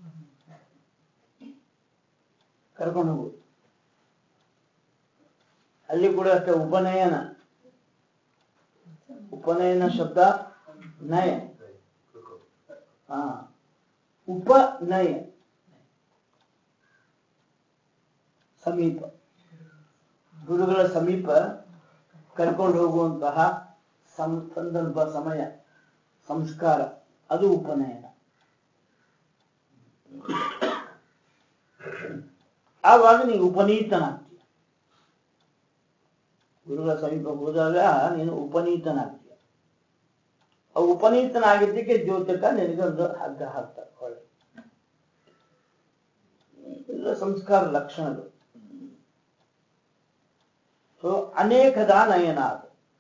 ಕರ್ಕೊಂಡು ಹೋಗುದು ಅಲ್ಲಿ ಕೂಡ ಅಷ್ಟೇ ಉಪನಯನ ಉಪನಯನ ಶಬ್ದ ನಯ ಹಾ ಉಪನಯ ಸಮೀಪ ಗುರುಗಳ ಸಮೀಪ ಕರ್ಕೊಂಡು ಹೋಗುವಂತಹ ಸಂ- ಸಂದರ್ಭ ಸಮಯ ಸಂಸ್ಕಾರ ಅದು ಉಪನಯನ ಆವಾಗ ನೀನು ಉಪನೀತನಾಗ್ತೀಯ ಗುರುಗಳ ಸಮೀಪ ಹೋದಾಗ ನೀನು ಉಪನೀತನಾಗ್ತೀಯ ಆ ಉಪನೀತನಾಗಿದ್ದಕ್ಕೆ ದ್ಯೋತಕ ನಿನಗೆ ಒಂದು ಹಗ್ಗ ಹಾಕ್ತಾರೆ ಹೊಳೆ ಇಲ್ಲ ಸಂಸ್ಕಾರ ಲಕ್ಷಣಗಳು ಸೊ ಅನೇಕದ ನಯನಾದ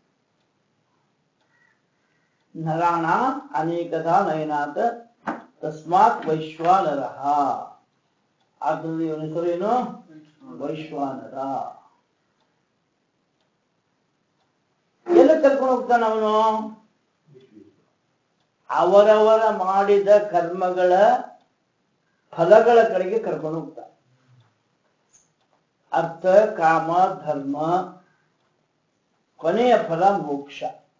ನರಾಣ ಅನೇಕದ ನಯನಾಥ ತಸ್ಮಾತ್ ವೈಶ್ವಾನರ ಆದ್ದರಿಂದ ಇವನ ಹೆಸರೇನು ವೈಶ್ವಾನರ ಎಲ್ಲ ಕರ್ಕೊಂಡು ಹೋಗ್ತಾನ ಅವನು ಅವರವರ ಮಾಡಿದ ಕರ್ಮಗಳ ಫಲಗಳ ಕಡೆಗೆ ಕರ್ಕೊಂಡು ಹೋಗ್ತಾನೆ ಅರ್ಥ ಕಾಮ ಧರ್ಮ ಕೊನೆಯ ಫಲ ಮೋಕ್ಷ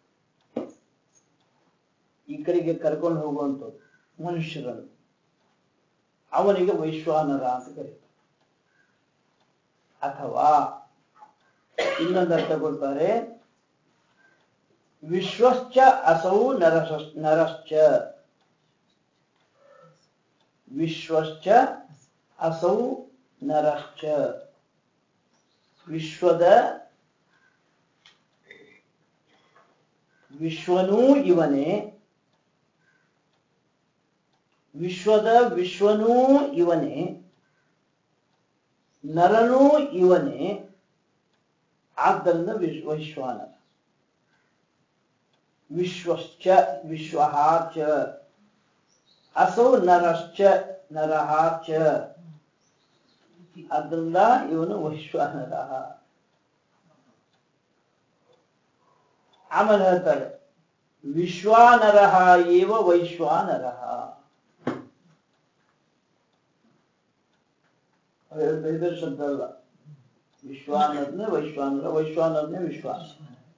ಈ ಕಡೆಗೆ ಕರ್ಕೊಂಡು ಹೋಗುವಂಥದ್ದು ಮನುಷ್ಯರನ್ನು ಅವನಿಗೆ ವೈಶ್ವಾನರ ಅಂತ ಕರೀತಾರೆ ಅಥವಾ ಇನ್ನೊಂದು ಅರ್ಥ ಕೊಡ್ತಾರೆ ವಿಶ್ವಶ್ಚ ಅಸೌ ನರಸ ನರಶ್ಚ ವಿಶ್ವಶ್ಚ ಅಸೌ ನರಶ್ಚ ವಿಶ್ವದ ವಿಶ್ವನೂ ಇವನೇ ವಿಶ್ವದ ವಿಶ್ವನೂ ಇವನೇ ನರನೂ ಇವನೇ ಆದ್ದರಿಂದ ವಿಶ್ವ ವೈಶ್ವಾನರ ವಿಶ್ವಶ್ಚ ವಿಶ್ವ ಚ ಅಸೌ ನರಶ್ಚ ನರಃ ಚ ಆದ್ದರಿಂದ ಇವನು ವೈಶ್ವಾನರ ಆಮೇಲೆ ಹೇಳ್ತಾರೆ ವಿಶ್ವಾನರಃ ಏವ ವೈಶ್ವಾನರಃ ಅವ್ರು ಹೇಳ್ತಾ ಇದ್ದಾರೆ ಶಬ್ದ ಅಲ್ಲ ವಿಶ್ವಾನರನೇ ವೈಶ್ವಾನರ ವೈಶ್ವಾನರನೇ ವಿಶ್ವಾಸ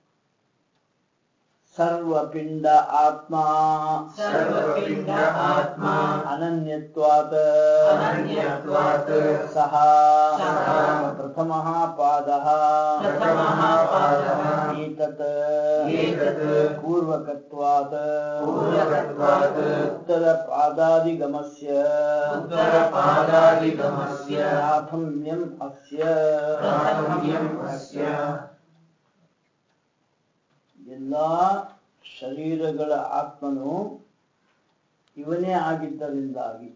ಸರ್ವಪಿಂಡ ಆತ್ಮ ಸರ್ವಪಿಂಡ ಆತ್ಮ ಅನನ್ಯತ್ವಾತ್ ಅನನ್ಯತ್ವಾತ್ ಸಹ ಸಹ ಪ್ರಥಮಃ ಪಾದಃ ಪ್ರಥಮಃ ಪಾದಃ ಏತತ್ ಏತತ್ ಪೂರ್ವಕತ್ವಾತ್ ಪೂರ್ವಕತ್ವಾತ್ ಉತ್ತರ ಪಾದಾದಿಗಮಸ್ಯ उत्तरपादादिगमस्य ಪ್ರಾಥಮ್ಯಂ ಅಸ್ಯ प्राथम्यम् अस्य ಎಲ್ಲಾ ಶರೀರಗಳ ಆತ್ಮನು ಇವನೇ ಆಗಿದ್ದರಿಂದಾಗಿ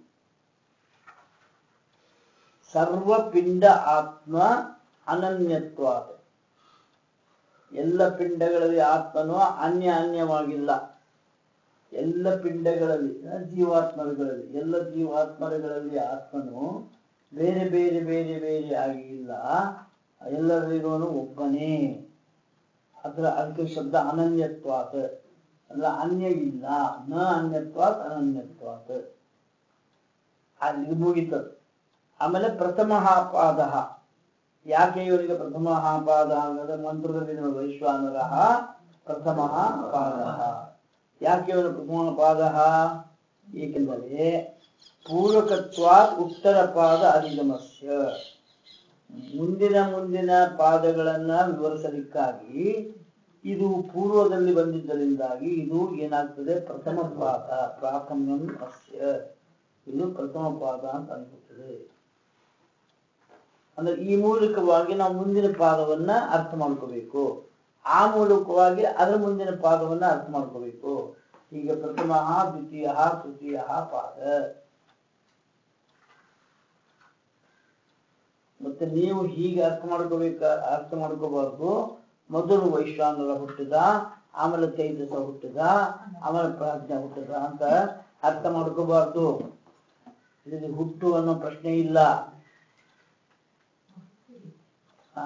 ಸರ್ವಪಿಂಡ ಆತ್ಮ ಅನನ್ಯತ್ವಾದ ಎಲ್ಲ ಪಿಂಡಗಳಲ್ಲಿ ಆತ್ಮನು ಅನ್ಯ ಅನ್ಯವಾಗಿಲ್ಲ ಎಲ್ಲ ಪಿಂಡಗಳಲ್ಲಿ ಆ, ಜೀವಾತ್ಮರುಗಳಲ್ಲಿ ಎಲ್ಲ ಜೀವಾತ್ಮರುಗಳಲ್ಲಿ ಆತ್ಮನು ಬೇರೆ ಬೇರೆ ಬೇರೆ ಬೇರೆ ಆಗಿ ಇಲ್ಲ ಎಲ್ಲರಿರೋನು ಒಬ್ಬನೇ ಅದರ ಅದಕ್ಕೆ ಶಬ್ದ ಅನನ್ಯತ್ವಾತ್ ಅಂದ್ರೆ ಅನ್ಯ ಇಲ್ಲ ನ ಅನ್ಯತ್ವಾತ್ ಅನನ್ಯತ್ವಾತ್ ಅಲ್ಲಿ ಮುಗಿತದ ಆಮೇಲೆ ಪ್ರಥಮ ಪಾದ ಯಾಕೆ ಇವನಿಗೆ ಪ್ರಥಮ ಪಾದ ಅನ್ನೋದು ಮಂತ್ರದಲ್ಲಿ ನೋಡಿ ವೈಶ್ವಾನರ ಪ್ರಥಮ ಪಾದ ಯಾಕೆ ಇವನು ಪ್ರಥಮ ಪಾದ ಏಕೆಂದರೆ ಪೂರಕತ್ವಾತ್ ಉತ್ತರ ಪಾದ ಅಧಿಗಮಸ್ಯ ಮುಂದಿನ ಮುಂದಿನ ಪಾದಗಳನ್ನ ವಿವರಿಸಲಿಕ್ಕಾಗಿ ಇದು ಪೂರ್ವದಲ್ಲಿ ಬಂದಿದ್ದರಿಂದಾಗಿ ಇದು ಏನಾಗ್ತದೆ ಪ್ರಥಮ ಪಾದ ಪ್ರಾಥಮ್ಯಂ ಅಸ್ಯ ಇದು ಪ್ರಥಮ ಪಾದ ಅಂತ ಅನ್ಸುತ್ತದೆ ಅಂದ್ರೆ ಈ ಮೂಲಕವಾಗಿ ನಾವು ಮುಂದಿನ ಪಾದವನ್ನ ಅರ್ಥ ಮಾಡ್ಕೋಬೇಕು ಆ ಮೂಲಕವಾಗಿ ಅದರ ಮುಂದಿನ ಪಾದವನ್ನ ಅರ್ಥ ಮಾಡ್ಕೋಬೇಕು ಈಗ ಪ್ರಥಮ ದ್ವಿತೀಯ ತೃತೀಯ ಪಾದ ಮತ್ತೆ ನೀವು ಹೀಗೆ ಅರ್ಥ ಮಾಡ್ಕೋಬೇಕ ಅರ್ಥ ಮಾಡ್ಕೋಬಾರ್ದು ಮೊದಲು ವೈಶ್ವಾನರ ಹುಟ್ಟಿದ ಆಮೇಲೆ ತೈಜಸ ಹುಟ್ಟಿದ ಆಮೇಲೆ ಪ್ರಾಜ್ಞ ಹುಟ್ಟಿದ ಅಂತ ಅರ್ಥ ಮಾಡ್ಕೋಬಾರ್ದು ಇದು ಹುಟ್ಟು ಅನ್ನೋ ಪ್ರಶ್ನೆ ಇಲ್ಲ ಆ?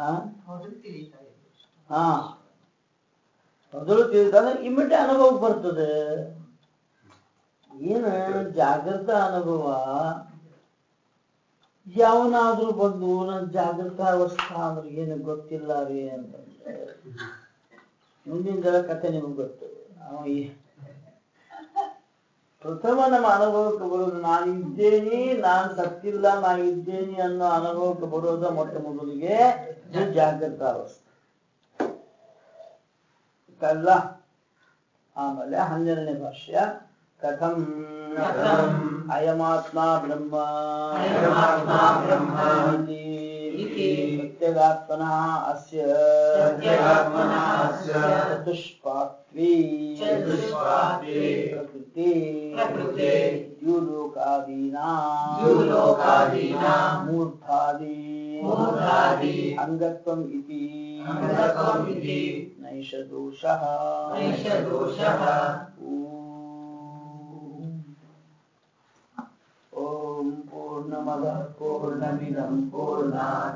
ಹಾ ಮೊದಲು ತಿಳಿದಾಗ ಇಮಿಟ ಅನುಭವಕ್ಕೆ ಬರ್ತದೆ ಏನು ಜಾಗೃತ ಅನುಭವ ಯಾವನಾದ್ರೂ ಬಂದು ನನ್ ಜಾಗೃತ ಅವಸ್ಥಾ ಅಂದ್ರೆ ಏನು ಗೊತ್ತಿಲ್ಲ ರೀ ಅಂತಂದ್ರೆ ಮುಂದಿನ ಜನ ಕಥೆ ನಿಮಗೆ ಗೊತ್ತು ಅವ ಈ- ಪ್ರಥಮ ನಮ್ಮ ಅನುಭವಕ್ಕೆ ಬರೋದು ನಾನು ಇದ್ದೇನೆ ನಾನು ಸತ್ತಿಲ್ಲ ನಾನು ಇದ್ದೇನೆ ಅನ್ನೋ ಅನುಭವಕ್ಕೆ ಬರೋದು ಮೊಟ್ಟ ಮೊದಲಿಗೆ ಇದು ಜಾಗೃತ ಅವಸ್ಥೆ ಕಲ್ಲ ಆಮೇಲೆ ಹನ್ನೆರಡನೇ ಭಾಷ್ಯ ಕಥಂ ಕಥಂ ಅಯಮಾತ್ಮ ಬ್ರಹ್ಮ ಅಯಮಾತ್ಮ ಬ್ರಹ್ಮ ಇತಿ ಇತಿ ಪ್ರತ್ಯಗಾತ್ಮನಃ ಅಸ್ಯ ಪ್ರತ್ಯಗಾತ್ಮನಃ ಅಸ್ಯ ಚತುಷ್ಪಾತ್ವೀ ಚತುಷ್ಪಾತ್ವೀ ಪ್ರಕೃತಿ ಪ್ರಕೃತಿ ದ್ಯುಲೋಕಾದೀನಾಂ ದ್ಯುಲೋಕಾದೀನಾಂ ಮೂರ್ಧಾದಿ ಮೂರ್ಧಾದಿ ಅಂಗತ್ವಂ ಇತಿ ಅಂಗತ್ವಂ ಇತಿ ನೈಷ ದೋಷಃ ನೈಷ ದೋಷಃ ಓಂ ಪೂರ್ಣಮದ ಪೂರ್ಣಮಿದಂ ಪೂರ್ಣಾತ್